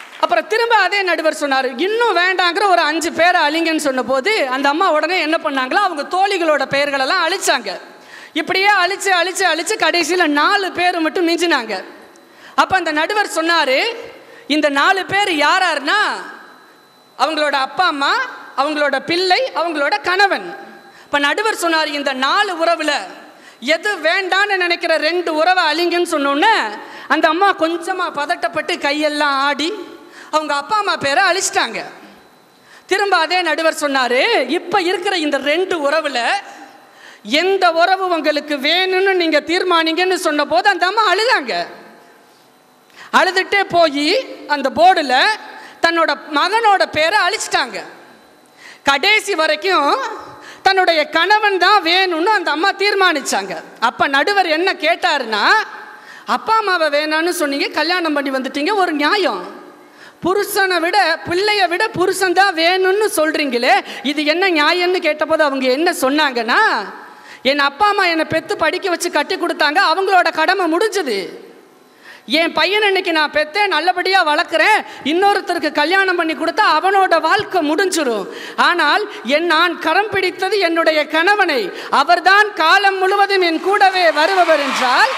திரும்ப அதே நடுவர் சொன்னார் இன்னும் வேண்டாங்கிற ஒரு அஞ்சு பேரை அழிங்கன்னு சொன்னபோது அந்த அம்மா உடனே என்ன பண்ணாங்களோ அவங்க தோழிகளோட பெயர்களெல்லாம் அழிச்சாங்க இப்படியே அழிச்சு அழிச்சு அழிச்சு கடைசியில் நாலு பேர் மட்டும் மிஞ்சினாங்க அப்போ அந்த நடுவர் சொன்னார் இந்த நாலு பேர் யார் யாருன்னா அவங்களோட அப்பா அம்மா அவங்களோட பிள்ளை அவங்களோட கணவன் இப்போ நடுவர் சொன்னார் இந்த நாலு உறவில் எது வேண்டான்னு நினைக்கிற ரெண்டு உறவை அழிங்கன்னு சொன்னோன்னே அந்த அம்மா கொஞ்சமாக பதட்டப்பட்டு கையெல்லாம் ஆடி அவங்க அப்பா அம்மா பேரை அழிச்சிட்டாங்க திரும்ப அதே நடுவர் சொன்னார் இப்போ இருக்கிற இந்த ரெண்டு உறவில் எந்த உறவு உங்களுக்கு வேணும்னு நீங்கள் தீர்மானிங்கன்னு சொன்னபோது அந்த அம்மா அழுதாங்க அழுதுட்டே போய் அந்த போர்டில் தன்னோட மகனோட பேரை அழிச்சிட்டாங்க கடைசி வரைக்கும் தன்னுடைய கணவன் தான் வேணும்னு அந்த அம்மா தீர்மானிச்சாங்க அப்போ நடுவர் என்ன கேட்டாருன்னா அப்பா அம்மாவை வேணான்னு சொன்னீங்க கல்யாணம் பண்ணி வந்துட்டீங்க ஒரு நியாயம் புருஷனை விட பிள்ளைய விட புருஷன் தான் வேணும்னு சொல்கிறீங்களே இது என்ன நியாயம்னு கேட்டபோது அவங்க என்ன சொன்னாங்கன்னா என் அப்பா அம்மா என்னை பெற்று படிக்க வச்சு கட்டி கொடுத்தாங்க அவங்களோட கடமை முடிஞ்சுது என் பையன் இன்னைக்கு நான் பெத்தேன் நல்லபடியாக வளர்க்குறேன் இன்னொருத்தருக்கு கல்யாணம் பண்ணி கொடுத்தா அவனோட வாழ்க்கை முடிஞ்சிரும் ஆனால் என் நான் கரம் பிடித்தது என்னுடைய கணவனை அவர்தான் காலம் முழுவதும் என் கூடவே வருபவர் என்றால்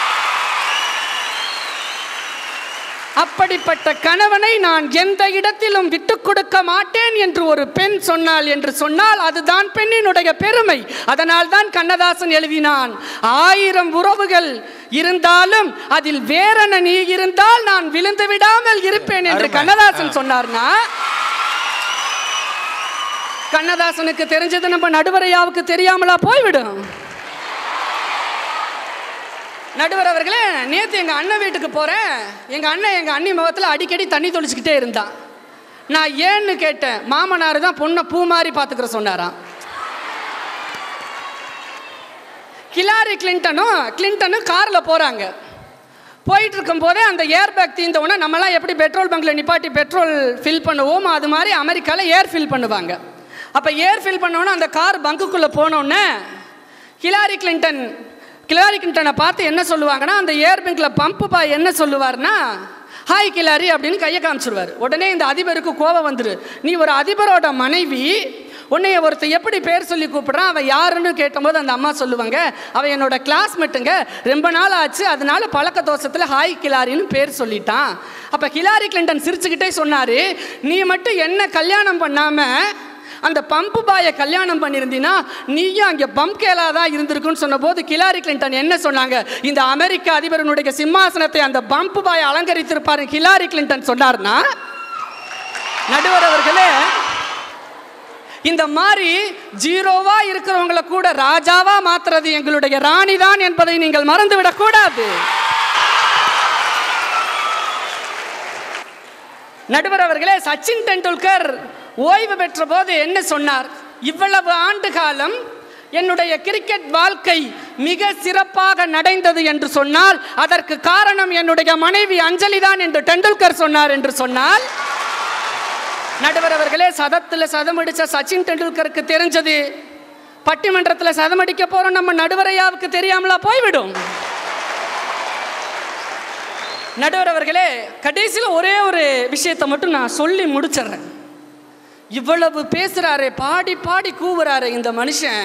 அப்படிப்பட்ட கணவனை நான் எந்த இடத்திலும் விட்டு கொடுக்க மாட்டேன் என்று ஒரு பெண் சொன்னாள் என்று சொன்னால் அதுதான் பெண்ணினுடைய பெருமை அதனால் தான் கண்ணதாசன் எழுதினான் ஆயிரம் உறவுகள் இருந்தாலும் அதில் வேறென நீ இருந்தால் நான் விழுந்து விடாமல் இருப்பேன் என்று அருமை. கண்ணதாசன் சொன்னார்னா கண்ணதாசனுக்கு தெரிஞ்சது நம்ம நடுவரையாவுக்கு தெரியாமலா போய்விடும் நடுவர் அவர்களே நேற்று எங்கள் அண்ணன் வீட்டுக்கு போகிறேன் எங்கள் அண்ணன் எங்கள் அண்ணி முகத்தில் அடிக்கடி தண்ணி தொளிச்சுக்கிட்டே இருந்தான் நான் ஏன்னு கேட்டேன் மாமனார் தான் பொண்ணை பூ மாதிரி பார்த்துக்கிற சொன்னாராம் கிலாரி கிளின்டனும் கிளின்டனும் காரில் போகிறாங்க போயிட்டு இருக்கும்போதே அந்த ஏர் பேக் தீர்ந்த உடனே நம்மலாம் எப்படி பெட்ரோல் பங்கில் நிப்பாட்டி பெட்ரோல் ஃபில் பண்ணுவோமோ அது மாதிரி அமெரிக்காவில் ஏர் ஃபில் பண்ணுவாங்க அப்போ ஏர் ஃபில் பண்ணோன்னே அந்த கார் பங்குக்குள்ளே போனோடனே ஹிலாரி கிளின்டன் ஹிலாரி கிளின்டனை பார்த்து என்ன சொல்லுவாங்கன்னா அந்த ஏர் பேங்கில் பம்பு பாய் என்ன சொல்லுவார்னா ஹாய் கிலாரி அப்படின்னு கையை காமிச்சிருவார் உடனே இந்த அதிபருக்கு கோபம் வந்துரு நீ ஒரு அதிபரோட மனைவி உன்னைய ஒருத்தன் எப்படி பேர் சொல்லி கூப்பிடுறான் அவன் யாருன்னு கேட்டபோது அந்த அம்மா சொல்லுவாங்க அவன் என்னோட கிளாஸ்மேட்டுங்க ரொம்ப நாள் ஆச்சு அதனால பழக்க தோஷத்தில் ஹாய் கிலாரின்னு பேர் சொல்லிட்டான் அப்போ ஹிலாரி கிளின்டன் சிரிச்சுக்கிட்டே சொன்னார் நீ மட்டும் என்ன கல்யாணம் பண்ணாமல் அந்த பம்பு பாயை கல்யாணம் பண்ணியிருந்தீன்னா நீயும் அங்கே பம்ப் கேலா தான் இருந்திருக்குன்னு சொன்னபோது கிலாரி கிளின்டன் என்ன சொன்னாங்க இந்த அமெரிக்க அதிபரனுடைய சிம்மாசனத்தை அந்த பம்பு பாயை அலங்கரித்திருப்பாரு ஹிலாரி கிளின்டன் சொன்னார்னா நடுவர் அவர்களே இந்த மாதிரி ஜீரோவா இருக்கிறவங்கள கூட ராஜாவா மாத்துறது எங்களுடைய ராணி தான் என்பதை நீங்கள் மறந்துவிடக் கூடாது நடுவர் அவர்களே சச்சின் டெண்டுல்கர் ஓய்வு பெற்ற போது என்ன சொன்னார் இவ்வளவு ஆண்டு காலம் என்னுடைய கிரிக்கெட் வாழ்க்கை மிக சிறப்பாக நடைந்தது என்று சொன்னால் அதற்கு காரணம் என்னுடைய மனைவி அஞ்சலி தான் என்று டெண்டுல்கர் சொன்னார் என்று சொன்னால் நடுவர் அவர்களே சதத்தில் சதமடிச்ச சச்சின் டெண்டுல்கருக்கு தெரிஞ்சது பட்டிமன்றத்தில் சதமடிக்க போறோம் நம்ம நடுவரையாவுக்கு தெரியாமலா போய்விடும் நடுவர் அவர்களே கடைசியில் ஒரே ஒரு விஷயத்தை மட்டும் நான் சொல்லி முடிச்சிடுறேன் இவ்வளவு பேசுறாரே பாடி பாடி கூவுறாரு இந்த மனுஷன்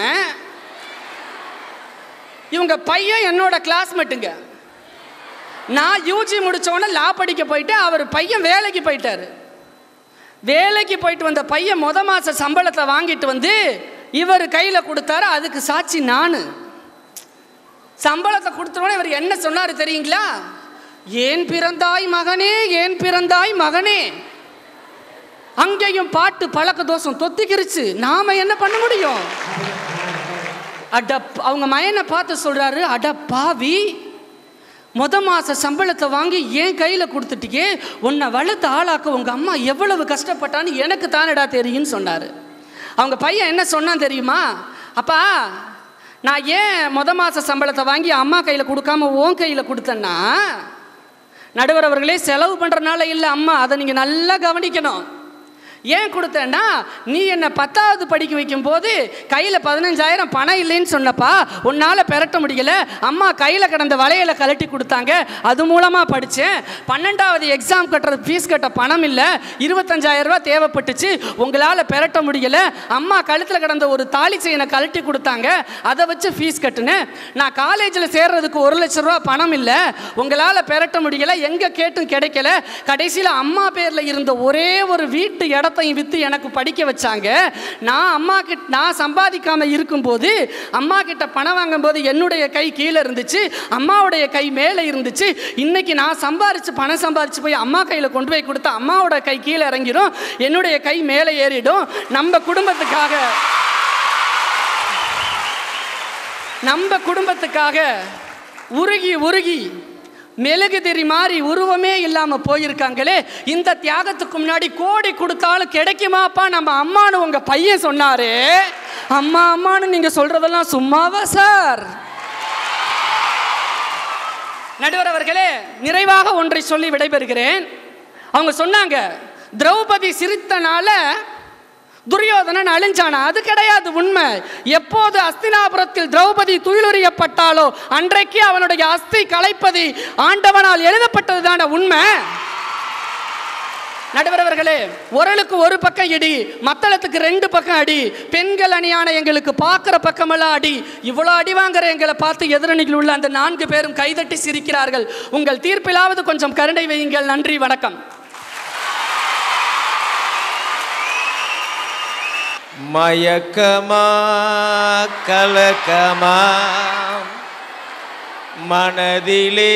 இவங்க பையன் என்னோட கிளாஸ்மேட்டுங்க நான் யூஜி முடிச்சோன்னே லா படிக்க போயிட்டு அவர் பையன் வேலைக்கு போயிட்டாரு வேலைக்கு போயிட்டு வந்த பையன் முத மாச சம்பளத்தை வாங்கிட்டு வந்து இவர் கையில் கொடுத்தாரு அதுக்கு சாட்சி நான் சம்பளத்தை கொடுத்தோடனே இவர் என்ன சொன்னார் தெரியுங்களா ஏன் பிறந்தாய் மகனே ஏன் பிறந்தாய் மகனே அங்கேயும் பாட்டு பழக்க தோஷம் தொத்திக்கிருச்சு நாம என்ன பண்ண முடியும் அட அவங்க மயனை பார்த்து சொல்றாரு அட பாவி முத மாச சம்பளத்தை வாங்கி என் கையில் கொடுத்துட்டியே உன்னை வளர்த்து ஆளாக்க உங்கள் அம்மா எவ்வளவு கஷ்டப்பட்டான்னு எனக்கு தானடா தெரியும்னு சொன்னார் அவங்க பையன் என்ன சொன்னான் தெரியுமா அப்பா நான் ஏன் முத மாச சம்பளத்தை வாங்கி அம்மா கையில் கொடுக்காம உன் கையில் கொடுத்தேன்னா நடுவர் அவர்களே செலவு பண்ணுறனால இல்லை அம்மா அதை நீங்கள் நல்லா கவனிக்கணும் ஏன் கொடுத்தேன்னா நீ என்னை பத்தாவது படிக்க வைக்கும்போது கையில் பதினஞ்சாயிரம் பணம் இல்லைன்னு சொன்னப்பா உன்னால் பெரட்ட முடியல அம்மா கையில் கிடந்த வளையலை கழட்டி கொடுத்தாங்க அது மூலமாக படித்தேன் பன்னெண்டாவது எக்ஸாம் கட்டுறது ஃபீஸ் கட்ட பணம் இல்லை இருபத்தஞ்சாயிரம் ரூபாய் தேவைப்பட்டுச்சு உங்களால் பெரட்ட முடியல அம்மா கழுத்தில் கிடந்த ஒரு தாலி செயினை கழட்டி கொடுத்தாங்க அதை வச்சு ஃபீஸ் கட்டுனேன் நான் காலேஜில் சேர்றதுக்கு ஒரு லட்ச ரூபா பணம் இல்லை உங்களால் பெரட்ட முடியல எங்கே கேட்டும் கிடைக்கல கடைசியில் அம்மா பேரில் இருந்த ஒரே ஒரு வீட்டு இடத்தையும் விற்று எனக்கு படிக்க வச்சாங்க நான் அம்மா கிட்ட நான் சம்பாதிக்காம இருக்கும்போது அம்மா கிட்ட பணம் வாங்கும்போது என்னுடைய கை கீழே இருந்துச்சு அம்மாவுடைய கை மேலே இருந்துச்சு இன்னைக்கு நான் சம்பாரிச்சு பணம் சம்பாரிச்சு போய் அம்மா கையில் கொண்டு போய் கொடுத்தா அம்மாவோட கை கீழே இறங்கிடும் என்னுடைய கை மேலே ஏறிடும் நம்ம குடும்பத்துக்காக நம்ம குடும்பத்துக்காக உருகி உருகி மெழுகுதிரி மாதிரி உருவமே இல்லாமல் போயிருக்காங்களே இந்த தியாகத்துக்கு முன்னாடி கோடி கொடுத்தாலும் கிடைக்குமாப்பா நம்ம அம்மானு உங்கள் பையன் சொன்னாரு அம்மா அம்மானு நீங்கள் சொல்கிறதெல்லாம் சும்மாவா சார் நடுவர் அவர்களே நிறைவாக ஒன்றை சொல்லி விடைபெறுகிறேன் அவங்க சொன்னாங்க திரௌபதி சிரித்தனால துரியோதனன் அழிஞ்சானா அது கிடையாது உண்மை எப்போது அஸ்தினாபுரத்தில் திரௌபதி துயிலுரியப்பட்டாலோ அன்றைக்கு அவனுடைய அஸ்தி கலைப்பதி ஆண்டவனால் எழுதப்பட்டதுதான உண்மை நடுவரவர்களே உரலுக்கு ஒரு பக்கம் இடி மத்தளத்துக்கு ரெண்டு பக்கம் அடி பெண்கள் அணியான எங்களுக்கு பார்க்குற பக்கமெல்லாம் அடி இவ்வளோ அடி வாங்குற எங்களை பார்த்து எதிரணியில் உள்ள அந்த நான்கு பேரும் கைதட்டி சிரிக்கிறார்கள் உங்கள் தீர்ப்பிலாவது கொஞ்சம் கருணை வையுங்கள் நன்றி வணக்கம் மயக்கமா கலக்கமா மனதிலே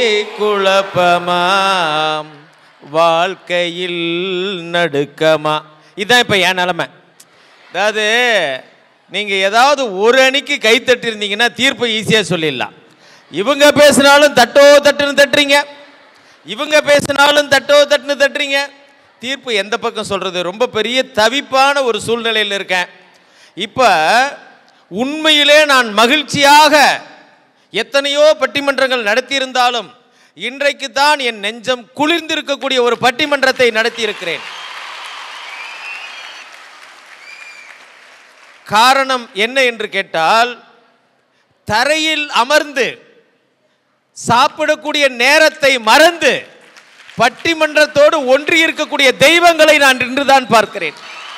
குழப்பமாம் வாழ்க்கையில் நடுக்கமா இதுதான் இப்போ என் நிலமை அதாவது நீங்கள் ஏதாவது ஒரு அணிக்கு கை தட்டியிருந்தீங்கன்னா தீர்ப்பை ஈஸியாக சொல்லிடலாம் இவங்க பேசினாலும் தட்டோ தட்டுன்னு தட்டுறீங்க இவங்க பேசினாலும் தட்டோ தட்டுன்னு தட்டுறீங்க தீர்ப்பு எந்த பக்கம் சொல்கிறது ரொம்ப பெரிய தவிப்பான ஒரு சூழ்நிலையில் இருக்கேன் இப்போ உண்மையிலே நான் மகிழ்ச்சியாக எத்தனையோ பட்டிமன்றங்கள் நடத்தியிருந்தாலும் இன்றைக்கு தான் என் நெஞ்சம் குளிர்ந்திருக்கக்கூடிய ஒரு பட்டிமன்றத்தை நடத்தியிருக்கிறேன் காரணம் என்ன என்று கேட்டால் தரையில் அமர்ந்து சாப்பிடக்கூடிய நேரத்தை மறந்து பட்டிமன்றத்தோடு ஒன்றி இருக்கக்கூடிய தெய்வங்களை நான் இன்றுதான் பார்க்கிறேன்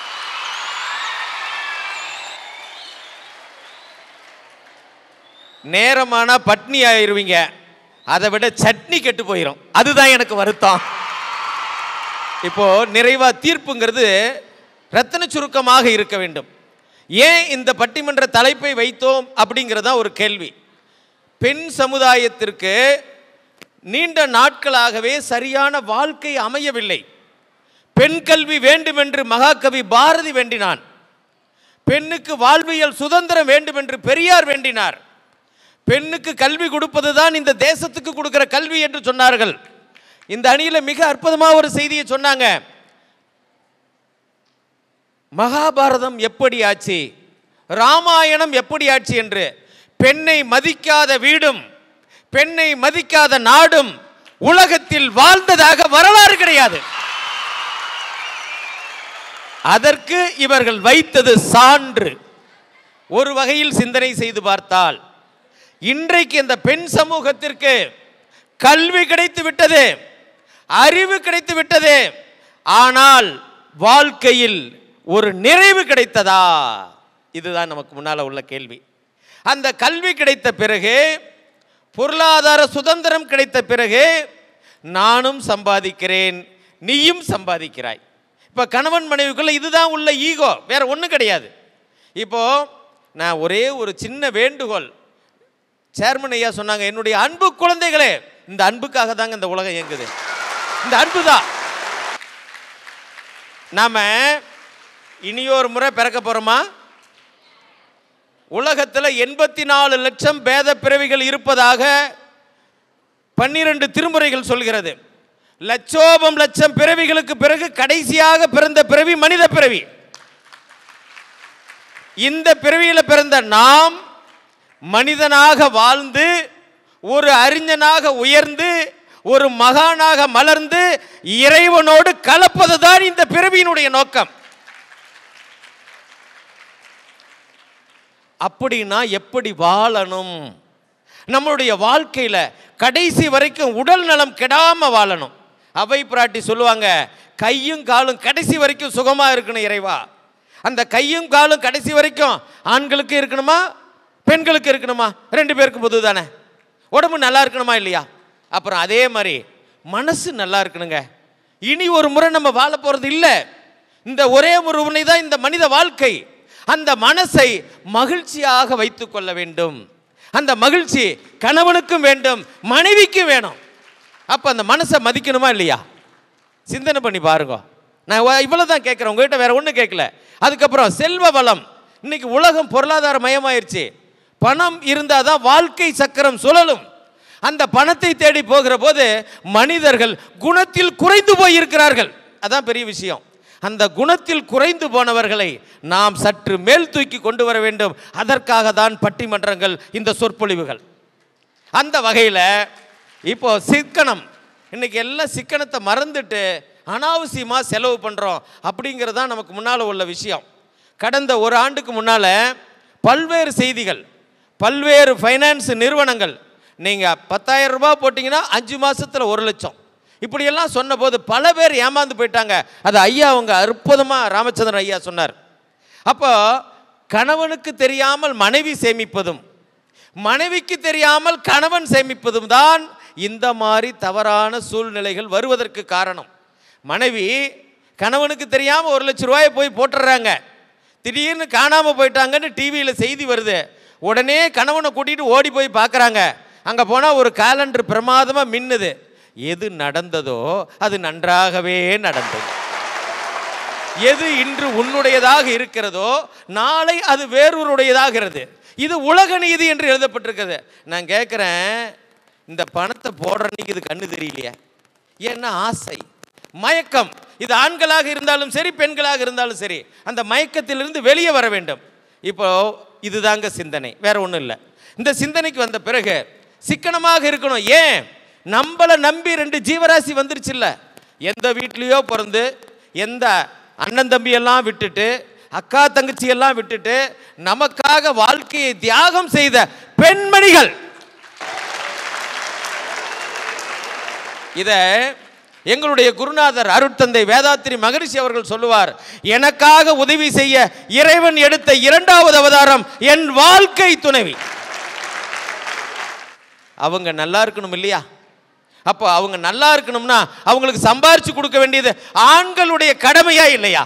நேரமானா பட்னி ஆயிருவீங்க அதை விட சட்னி கெட்டு போயிடும் அதுதான் எனக்கு வருத்தம் இப்போ நிறைவா தீர்ப்புங்கிறது ரத்தன சுருக்கமாக இருக்க வேண்டும் ஏன் இந்த பட்டிமன்ற தலைப்பை வைத்தோம் அப்படிங்கிறது தான் ஒரு கேள்வி பெண் சமுதாயத்திற்கு நீண்ட நாட்களாகவே சரியான வாழ்க்கை அமையவில்லை பெண் கல்வி வேண்டுமென்று மகாகவி பாரதி வேண்டினான் பெண்ணுக்கு வாழ்வியல் சுதந்திரம் வேண்டுமென்று பெரியார் வேண்டினார் பெண்ணுக்கு கல்வி கொடுப்பதுதான் இந்த தேசத்துக்கு கொடுக்கிற கல்வி என்று சொன்னார்கள் இந்த அணியில் மிக அற்புதமாக ஒரு செய்தியை சொன்னாங்க மகாபாரதம் எப்படி ஆச்சு ராமாயணம் எப்படி ஆச்சு என்று பெண்ணை மதிக்காத வீடும் பெண்ணை மதிக்காத நாடும் உலகத்தில் வாழ்ந்ததாக வரலாறு கிடையாது அதற்கு இவர்கள் வைத்தது சான்று ஒரு வகையில் சிந்தனை செய்து பார்த்தால் இன்றைக்கு இந்த பெண் சமூகத்திற்கு கல்வி கிடைத்து விட்டது அறிவு கிடைத்து விட்டது ஆனால் வாழ்க்கையில் ஒரு நிறைவு கிடைத்ததா இதுதான் நமக்கு முன்னால் உள்ள கேள்வி அந்த கல்வி கிடைத்த பிறகு பொருளாதார சுதந்திரம் கிடைத்த பிறகு நானும் சம்பாதிக்கிறேன் நீயும் சம்பாதிக்கிறாய் இப்போ கணவன் மனைவிக்குள்ள இதுதான் உள்ள ஈகோ வேற ஒன்றும் கிடையாது இப்போ நான் ஒரே ஒரு சின்ன வேண்டுகோள் சேர்மன் ஐயா சொன்னாங்க என்னுடைய அன்பு குழந்தைகளே இந்த அன்புக்காக தாங்க இந்த உலகம் இயங்குது இந்த அன்பு தான் நாம இனியொரு முறை பிறக்க போறோமா உலகத்தில் எண்பத்தி நாலு லட்சம் பேத பிறவிகள் இருப்பதாக பன்னிரண்டு திருமுறைகள் சொல்கிறது லட்சோபம் லட்சம் பிறவிகளுக்கு பிறகு கடைசியாக பிறந்த பிறவி மனித பிறவி இந்த பிறவியில் பிறந்த நாம் மனிதனாக வாழ்ந்து ஒரு அறிஞனாக உயர்ந்து ஒரு மகானாக மலர்ந்து இறைவனோடு கலப்பதுதான் இந்த பிறவியினுடைய நோக்கம் அப்படின்னா எப்படி வாழணும் நம்மளுடைய வாழ்க்கையில கடைசி வரைக்கும் உடல் நலம் கெடாம வாழணும் அவை பிராட்டி சொல்லுவாங்க கையும் காலும் கடைசி வரைக்கும் சுகமா இருக்கணும் இறைவா அந்த கையும் காலும் கடைசி வரைக்கும் ஆண்களுக்கு இருக்கணுமா பெண்களுக்கு இருக்கணுமா ரெண்டு பேருக்கும் பொது தானே உடம்பு நல்லா இருக்கணுமா இல்லையா அப்புறம் அதே மாதிரி மனசு நல்லா இருக்கணுங்க இனி ஒரு முறை நம்ம வாழ போறது இல்லை இந்த ஒரே ஒரு முறை தான் இந்த மனித வாழ்க்கை அந்த மனசை மகிழ்ச்சியாக வைத்துக் கொள்ள வேண்டும் அந்த மகிழ்ச்சி கணவனுக்கும் வேண்டும் மனைவிக்கும் வேணும் அப்போ அந்த மனசை மதிக்கணுமா இல்லையா சிந்தனை பண்ணி பாருங்க நான் இவ்வளோ தான் கேட்குறேன் உங்ககிட்ட வேற ஒன்றும் கேட்கல அதுக்கப்புறம் செல்வ வளம் இன்னைக்கு உலகம் பொருளாதார மயமாயிருச்சு பணம் இருந்தால் தான் வாழ்க்கை சக்கரம் சுழலும் அந்த பணத்தை தேடி போகிற போது மனிதர்கள் குணத்தில் குறைந்து போய் இருக்கிறார்கள் அதான் பெரிய விஷயம் அந்த குணத்தில் குறைந்து போனவர்களை நாம் சற்று மேல் தூக்கி கொண்டு வர வேண்டும் அதற்காக தான் பட்டிமன்றங்கள் இந்த சொற்பொழிவுகள் அந்த வகையில் இப்போ சிக்கனம் இன்னைக்கு எல்லாம் சிக்கனத்தை மறந்துட்டு அனாவசியமாக செலவு பண்ணுறோம் அப்படிங்கிறது தான் நமக்கு முன்னால் உள்ள விஷயம் கடந்த ஒரு ஆண்டுக்கு முன்னால் பல்வேறு செய்திகள் பல்வேறு ஃபைனான்ஸ் நிறுவனங்கள் நீங்கள் பத்தாயிரம் ரூபாய் போட்டிங்கன்னா அஞ்சு மாதத்தில் ஒரு லட்சம் இப்படியெல்லாம் சொன்னபோது பல பேர் ஏமாந்து போயிட்டாங்க அது ஐயா அவங்க அற்புதமாக ராமச்சந்திரன் ஐயா சொன்னார் அப்போ கணவனுக்கு தெரியாமல் மனைவி சேமிப்பதும் மனைவிக்கு தெரியாமல் கணவன் சேமிப்பதும் தான் இந்த மாதிரி தவறான சூழ்நிலைகள் வருவதற்கு காரணம் மனைவி கணவனுக்கு தெரியாமல் ஒரு லட்ச ரூபாயை போய் போட்டுடுறாங்க திடீர்னு காணாமல் போயிட்டாங்கன்னு டிவியில் செய்தி வருது உடனே கணவனை கூட்டிகிட்டு ஓடி போய் பார்க்குறாங்க அங்கே போனால் ஒரு கேலண்டர் பிரமாதமாக மின்னுது எது நடந்ததோ அது நன்றாகவே நடந்தது எது இன்று உன்னுடையதாக இருக்கிறதோ நாளை அது வேறொருடையதாகிறது இது உலக நீதி என்று எழுதப்பட்டிருக்கிறது நான் கேட்குறேன் இந்த பணத்தை போடுற அன்னைக்கு இது கண்ணு தெரியலையே ஏன்னா ஆசை மயக்கம் இது ஆண்களாக இருந்தாலும் சரி பெண்களாக இருந்தாலும் சரி அந்த மயக்கத்திலிருந்து வெளியே வர வேண்டும் இப்போ இதுதாங்க சிந்தனை வேற ஒன்றும் இல்லை இந்த சிந்தனைக்கு வந்த பிறகு சிக்கனமாக இருக்கணும் ஏன் நம்மளை நம்பி ரெண்டு ஜீவராசி வந்துருச்சுல்ல எந்த வீட்லேயோ பிறந்து எந்த அண்ணன் தம்பி எல்லாம் விட்டுட்டு அக்கா தங்கச்சி எல்லாம் விட்டுட்டு நமக்காக வாழ்க்கையை தியாகம் செய்த பெண்மணிகள் இத எங்களுடைய குருநாதர் அருட்தந்தை வேதாத்திரி மகரிஷி அவர்கள் சொல்லுவார் எனக்காக உதவி செய்ய இறைவன் எடுத்த இரண்டாவது அவதாரம் என் வாழ்க்கை துணைவி அவங்க நல்லா இருக்கணும் இல்லையா அப்போ அவங்க நல்லா இருக்கணும்னா அவங்களுக்கு சம்பாரிச்சு கொடுக்க வேண்டியது ஆண்களுடைய கடமையா இல்லையா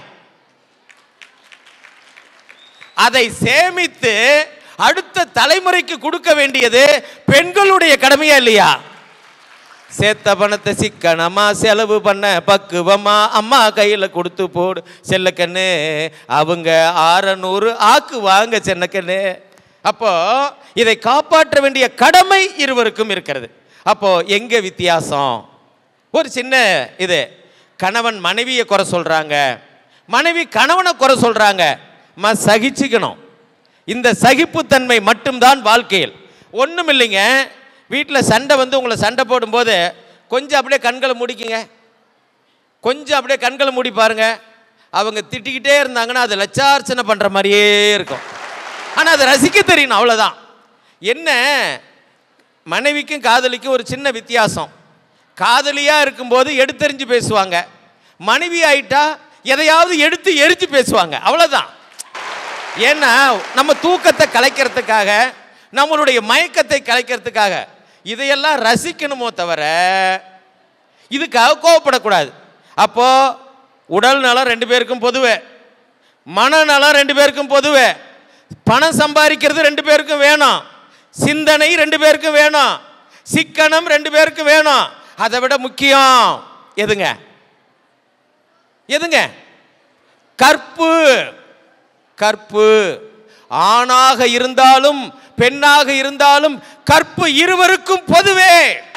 அதை சேமித்து அடுத்த தலைமுறைக்கு கொடுக்க வேண்டியது பெண்களுடைய கடமையா இல்லையா சேர்த்த பணத்தை சிக்கனமா செலவு பண்ண பக்குவமா அம்மா கையில் கொடுத்து போடு செல்லக்கண்ணு அவங்க ஆறநூறு ஆக்குவாங்க சென்னக்கண்ணு அப்போ இதை காப்பாற்ற வேண்டிய கடமை இருவருக்கும் இருக்கிறது அப்போ எங்க வித்தியாசம் ஒரு சின்ன இது கணவன் மனைவியை குறை சொல்றாங்க மனைவி கணவனை குறை சொல்றாங்க ம சகிச்சுக்கணும் இந்த சகிப்புத்தன்மை மட்டும்தான் வாழ்க்கையில் ஒன்றும் இல்லைங்க வீட்டில் சண்டை வந்து உங்களை சண்டை போடும்போது கொஞ்சம் அப்படியே கண்களை மூடிக்குங்க கொஞ்சம் அப்படியே கண்களை மூடி பாருங்க அவங்க திட்டிக்கிட்டே இருந்தாங்கன்னா அது லட்சார்ச்சனை பண்ணுற மாதிரியே இருக்கும் ஆனால் அதை ரசிக்க தெரியணும் அவ்வளோதான் என்ன மனைவிக்கும் காதலிக்கும் ஒரு சின்ன வித்தியாசம் காதலியாக இருக்கும்போது எடுத்தெறிஞ்சு பேசுவாங்க மனைவி ஆயிட்டா எதையாவது எடுத்து எரிஞ்சு பேசுவாங்க அவ்வளோதான் ஏன்னா நம்ம தூக்கத்தை கலைக்கிறதுக்காக நம்மளுடைய மயக்கத்தை கலைக்கிறதுக்காக இதையெல்லாம் ரசிக்கணுமோ தவிர இதுக்காக கோவப்படக்கூடாது அப்போ உடல் நலம் ரெண்டு பேருக்கும் பொதுவே மனநலம் ரெண்டு பேருக்கும் பொதுவே பணம் சம்பாதிக்கிறது ரெண்டு பேருக்கும் வேணும் சிந்தனை ரெண்டு பேருக்கும் வேணும் சிக்கனம் ரெண்டு பேருக்கும் வேணும் அதை விட முக்கியம் எதுங்க எதுங்க கற்பு கற்பு ஆணாக இருந்தாலும் பெண்ணாக இருந்தாலும் கற்பு இருவருக்கும் பொதுவே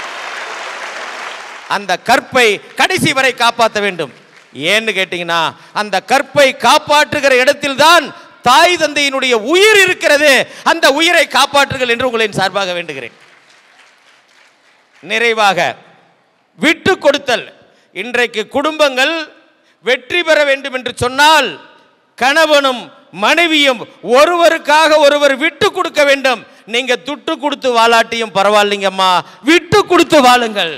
அந்த கற்பை கடைசி வரை காப்பாற்ற வேண்டும் ஏன்னு கேட்டீங்கன்னா அந்த கற்பை காப்பாற்றுகிற இடத்தில்தான் தாய் தந்தையினுடைய உயிர் இருக்கிறது அந்த உயிரை காப்பாற்றுங்கள் என்று உங்களின் சார்பாக வேண்டுகிறேன் நிறைவாக விட்டு கொடுத்தல் இன்றைக்கு குடும்பங்கள் வெற்றி பெற வேண்டும் என்று சொன்னால் கணவனும் மனைவியும் ஒருவருக்காக ஒருவர் விட்டு கொடுக்க வேண்டும் நீங்க துட்டு கொடுத்து வாலாட்டியும் பரவாயில்லைங்கம்மா விட்டு கொடுத்து வாழுங்கள்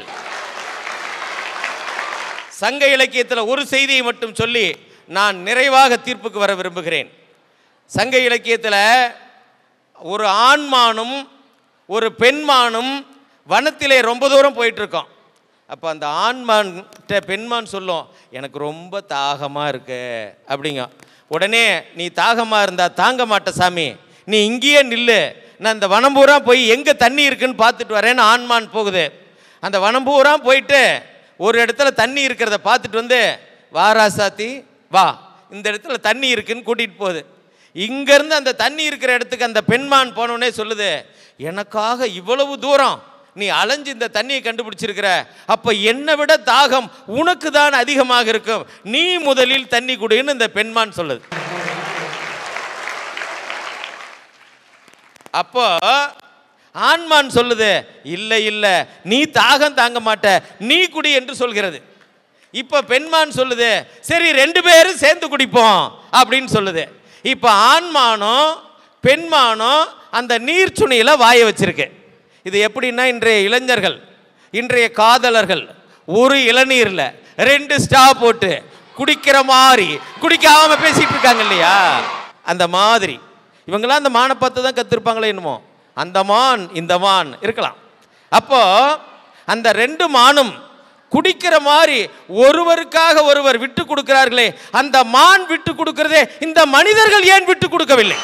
சங்க இலக்கியத்தில் ஒரு செய்தியை மட்டும் சொல்லி நான் நிறைவாக தீர்ப்புக்கு வர விரும்புகிறேன் சங்க இலக்கியத்தில் ஒரு ஆண்மானும் ஒரு பெண்மானும் வனத்திலே ரொம்ப தூரம் போயிட்டு இருக்கோம் அப்போ அந்த ஆண்மான்கிட்ட பெண்மான் சொல்லும் எனக்கு ரொம்ப தாகமாக இருக்கு அப்படிங்க உடனே நீ தாகமாக இருந்தா தாங்க மாட்ட சாமி நீ இங்கேயே நில்லு நான் இந்த வனம் பூரா போய் எங்கே தண்ணி இருக்குன்னு பார்த்துட்டு வரேன்னு ஆண்மான் போகுது அந்த வனம் பூரா போயிட்டு ஒரு இடத்துல தண்ணி இருக்கிறத பார்த்துட்டு வந்து வா ராசாத்தி வா இந்த இடத்துல தண்ணி இருக்குன்னு கூட்டிகிட்டு போகுது இங்கேருந்து அந்த தண்ணி இருக்கிற இடத்துக்கு அந்த பெண்மான் போனோடனே சொல்லுது எனக்காக இவ்வளவு தூரம் நீ அலைஞ்சு இந்த தண்ணியை கண்டுபிடிச்சிருக்கிற அப்ப என்னை விட தாகம் உனக்கு தான் அதிகமாக இருக்கும் நீ முதலில் தண்ணி குடின்னு இந்த பெண்மான் சொல்லுது அப்போ ஆண்மான் சொல்லுது இல்லை இல்லை நீ தாகம் தாங்க மாட்ட நீ குடி என்று சொல்கிறது இப்போ பெண்மான் சொல்லுது சரி ரெண்டு பேரும் சேர்ந்து குடிப்போம் அப்படின்னு சொல்லுது இப்போ ஆண்மானும் பெண்மானும் அந்த நீர் சுனியில் வாய வச்சிருக்கு இது எப்படின்னா இன்றைய இளைஞர்கள் இன்றைய காதலர்கள் ஒரு இளநீரில் ரெண்டு ஸ்டா போட்டு குடிக்கிற மாதிரி குடிக்காம பேசிட்டு இருக்காங்க இல்லையா அந்த மாதிரி இவங்களாம் அந்த மானை பார்த்து தான் கத்திருப்பாங்களே என்னமோ அந்த மான் இந்த மான் இருக்கலாம் அப்போ அந்த ரெண்டு மானும் குடிக்கிற மாதிரி ஒருவருக்காக ஒருவர் விட்டு கொடுக்கிறார்களே அந்த மான் விட்டு கொடுக்கிறதே இந்த மனிதர்கள் ஏன் விட்டு கொடுக்கவில்லை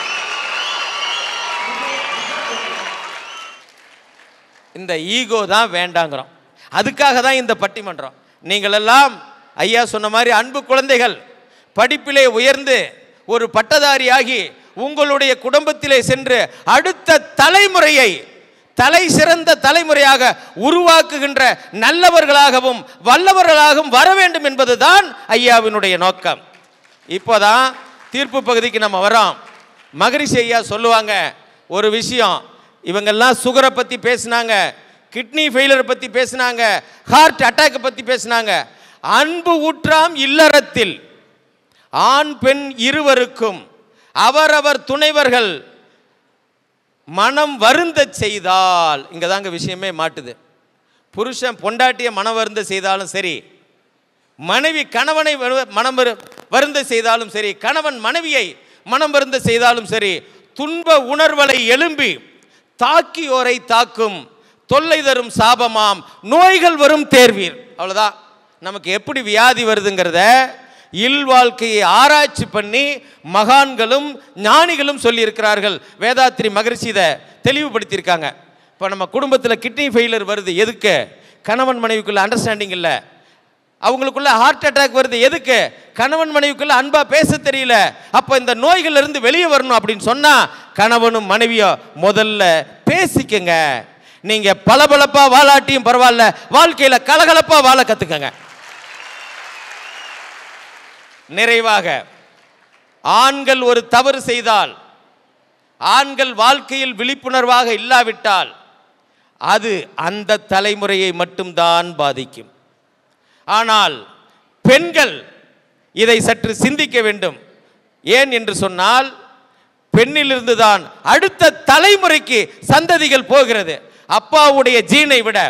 இந்த ஈகோ தான் வேண்டாங்கிறோம் அதுக்காக தான் இந்த பட்டிமன்றம் நீங்கள் எல்லாம் ஐயா சொன்ன மாதிரி அன்பு குழந்தைகள் படிப்பிலே உயர்ந்து ஒரு பட்டதாரியாகி உங்களுடைய குடும்பத்திலே சென்று அடுத்த தலைமுறையை தலை சிறந்த தலைமுறையாக உருவாக்குகின்ற நல்லவர்களாகவும் வல்லவர்களாகவும் வர வேண்டும் என்பதுதான் ஐயாவினுடைய நோக்கம் இப்போதான் தீர்ப்பு பகுதிக்கு நம்ம வரோம் மகரிஷி ஐயா சொல்லுவாங்க ஒரு விஷயம் இவங்கெல்லாம் சுகரை பற்றி பேசினாங்க கிட்னி ஃபெயிலியரை பற்றி பேசினாங்க ஹார்ட் அட்டாக்கை பற்றி பேசினாங்க அன்பு ஊற்றாம் இல்லறத்தில் ஆண் பெண் இருவருக்கும் அவரவர் துணைவர்கள் மனம் வருந்த செய்தால் இங்கே தாங்க விஷயமே மாட்டுது புருஷன் பொண்டாட்டிய மனம் வருந்த செய்தாலும் சரி மனைவி கணவனை வரு- மனம் வரு- வருந்த செய்தாலும் சரி கணவன் மனைவியை மனம் வருந்த செய்தாலும் சரி துன்ப உணர்வலை எழும்பி தாக்கியோரை தாக்கும் தொல்லை தரும் சாபமாம் நோய்கள் வரும் தேர்வீர் அவ்வளோதான் நமக்கு எப்படி வியாதி வருதுங்கிறத இல் வாழ்க்கையை ஆராய்ச்சி பண்ணி மகான்களும் ஞானிகளும் சொல்லியிருக்கிறார்கள் வேதாத்திரி மகரிஷி இதை தெளிவுபடுத்தியிருக்காங்க இப்போ நம்ம குடும்பத்தில் கிட்னி ஃபெயிலியர் வருது எதுக்கு கணவன் மனைவிக்குள்ள அண்டர்ஸ்டாண்டிங் இல்லை அவங்களுக்குள்ள ஹார்ட் அட்டாக் வருது எதுக்கு கணவன் மனைவிக்குள்ள அன்பா பேச தெரியல அப்போ இந்த நோய்கள்ல இருந்து வெளியே வரணும் அப்படின்னு சொன்னா கணவனும் மனைவியோ முதல்ல பேசிக்கங்க நீங்க பளபளப்பா வாலாட்டியும் பரவாயில்ல வாழ்க்கையில கலகலப்பா வாழ கத்துக்கங்க நிறைவாக ஆண்கள் ஒரு தவறு செய்தால் ஆண்கள் வாழ்க்கையில் விழிப்புணர்வாக இல்லாவிட்டால் அது அந்த தலைமுறையை மட்டும்தான் பாதிக்கும் ஆனால் பெண்கள் இதை சற்று சிந்திக்க வேண்டும் ஏன் என்று சொன்னால் பெண்ணிலிருந்து தான் அடுத்த தலைமுறைக்கு சந்ததிகள் போகிறது அப்பாவுடைய ஜீனை விட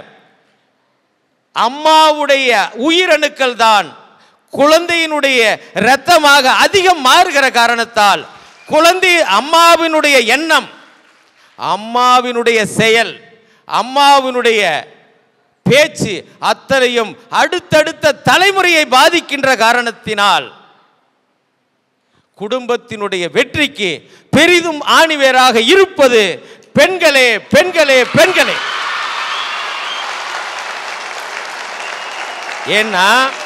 அம்மாவுடைய உயிரணுக்கள் தான் குழந்தையினுடைய இரத்தமாக அதிகம் மாறுகிற காரணத்தால் குழந்தை அம்மாவினுடைய எண்ணம் அம்மாவினுடைய செயல் அம்மாவினுடைய பேச்சு அத்தனையும் அடுத்தடுத்த தலைமுறையை பாதிக்கின்ற காரணத்தினால் குடும்பத்தினுடைய வெற்றிக்கு பெரிதும் ஆணிவேராக இருப்பது பெண்களே பெண்களே பெண்களே ஏன்னா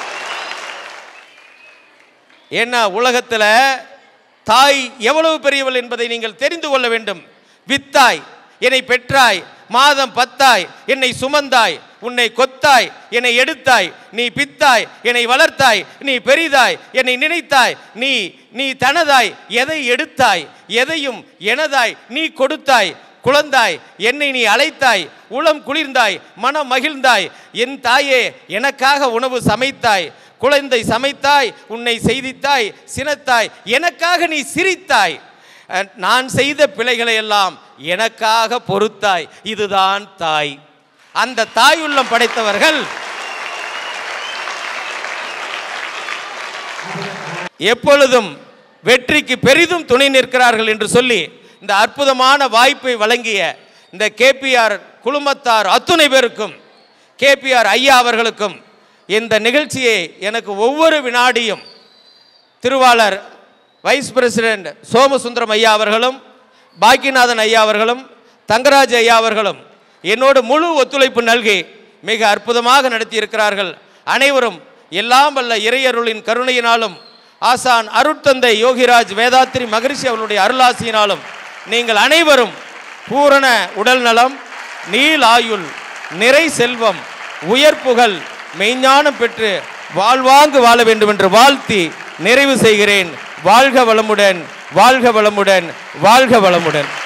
ஏன்னா உலகத்தில் தாய் எவ்வளவு பெரியவள் என்பதை நீங்கள் தெரிந்து கொள்ள வேண்டும் வித்தாய் என்னை பெற்றாய் மாதம் பத்தாய் என்னை சுமந்தாய் உன்னை கொத்தாய் என்னை எடுத்தாய் நீ பித்தாய் என்னை வளர்த்தாய் நீ பெரிதாய் என்னை நினைத்தாய் நீ நீ தனதாய் எதை எடுத்தாய் எதையும் எனதாய் நீ கொடுத்தாய் குழந்தாய் என்னை நீ அழைத்தாய் உளம் குளிர்ந்தாய் மனம் மகிழ்ந்தாய் என் தாயே எனக்காக உணவு சமைத்தாய் குழந்தை சமைத்தாய் உன்னை செய்தித்தாய் சினத்தாய் எனக்காக நீ சிரித்தாய் அஹ், நான் செய்த பிழைகளை எல்லாம் எனக்காக பொறுத்தாய் இதுதான் தாய் அந்த தாய் உள்ளம் படைத்தவர்கள் எப்பொழுதும் வெற்றிக்கு பெரிதும் துணை நிற்கிறார்கள் என்று சொல்லி இந்த அற்புதமான வாய்ப்பை வழங்கிய இந்த கேபிஆர் குழுமத்தார் அத்துணை பேருக்கும் கேபிஆர் ஐயா அவர்களுக்கும் இந்த நிகழ்ச்சியை எனக்கு ஒவ்வொரு வினாடியும் திருவாளர் வைஸ் பிரசிடென்ட் சோமசுந்தரம் ஐயா அவர்களும் பாக்கியநாதன் ஐயா அவர்களும் தங்கராஜ் ஐயா அவர்களும் என்னோடு முழு ஒத்துழைப்பு நல்கி மிக அற்புதமாக நடத்தியிருக்கிறார்கள் அனைவரும் எல்லாம் வல்ல இறையருளின் கருணையினாலும் ஆசான் அருட்தந்தை யோகிராஜ் வேதாத்திரி மகரிஷி அவர்களுடைய அருளாசியினாலும் நீங்கள் அனைவரும் பூரண உடல் நலம் நீள் ஆயுள் நிறை செல்வம் உயர் புகழ் மெய்ஞானம் பெற்று வாழ்வாங்கு வாழ வேண்டும் என்று வாழ்த்தி நிறைவு செய்கிறேன் வாழ்க வளமுடன் வாழ்க வளமுடன் வாழ்க வளமுடன்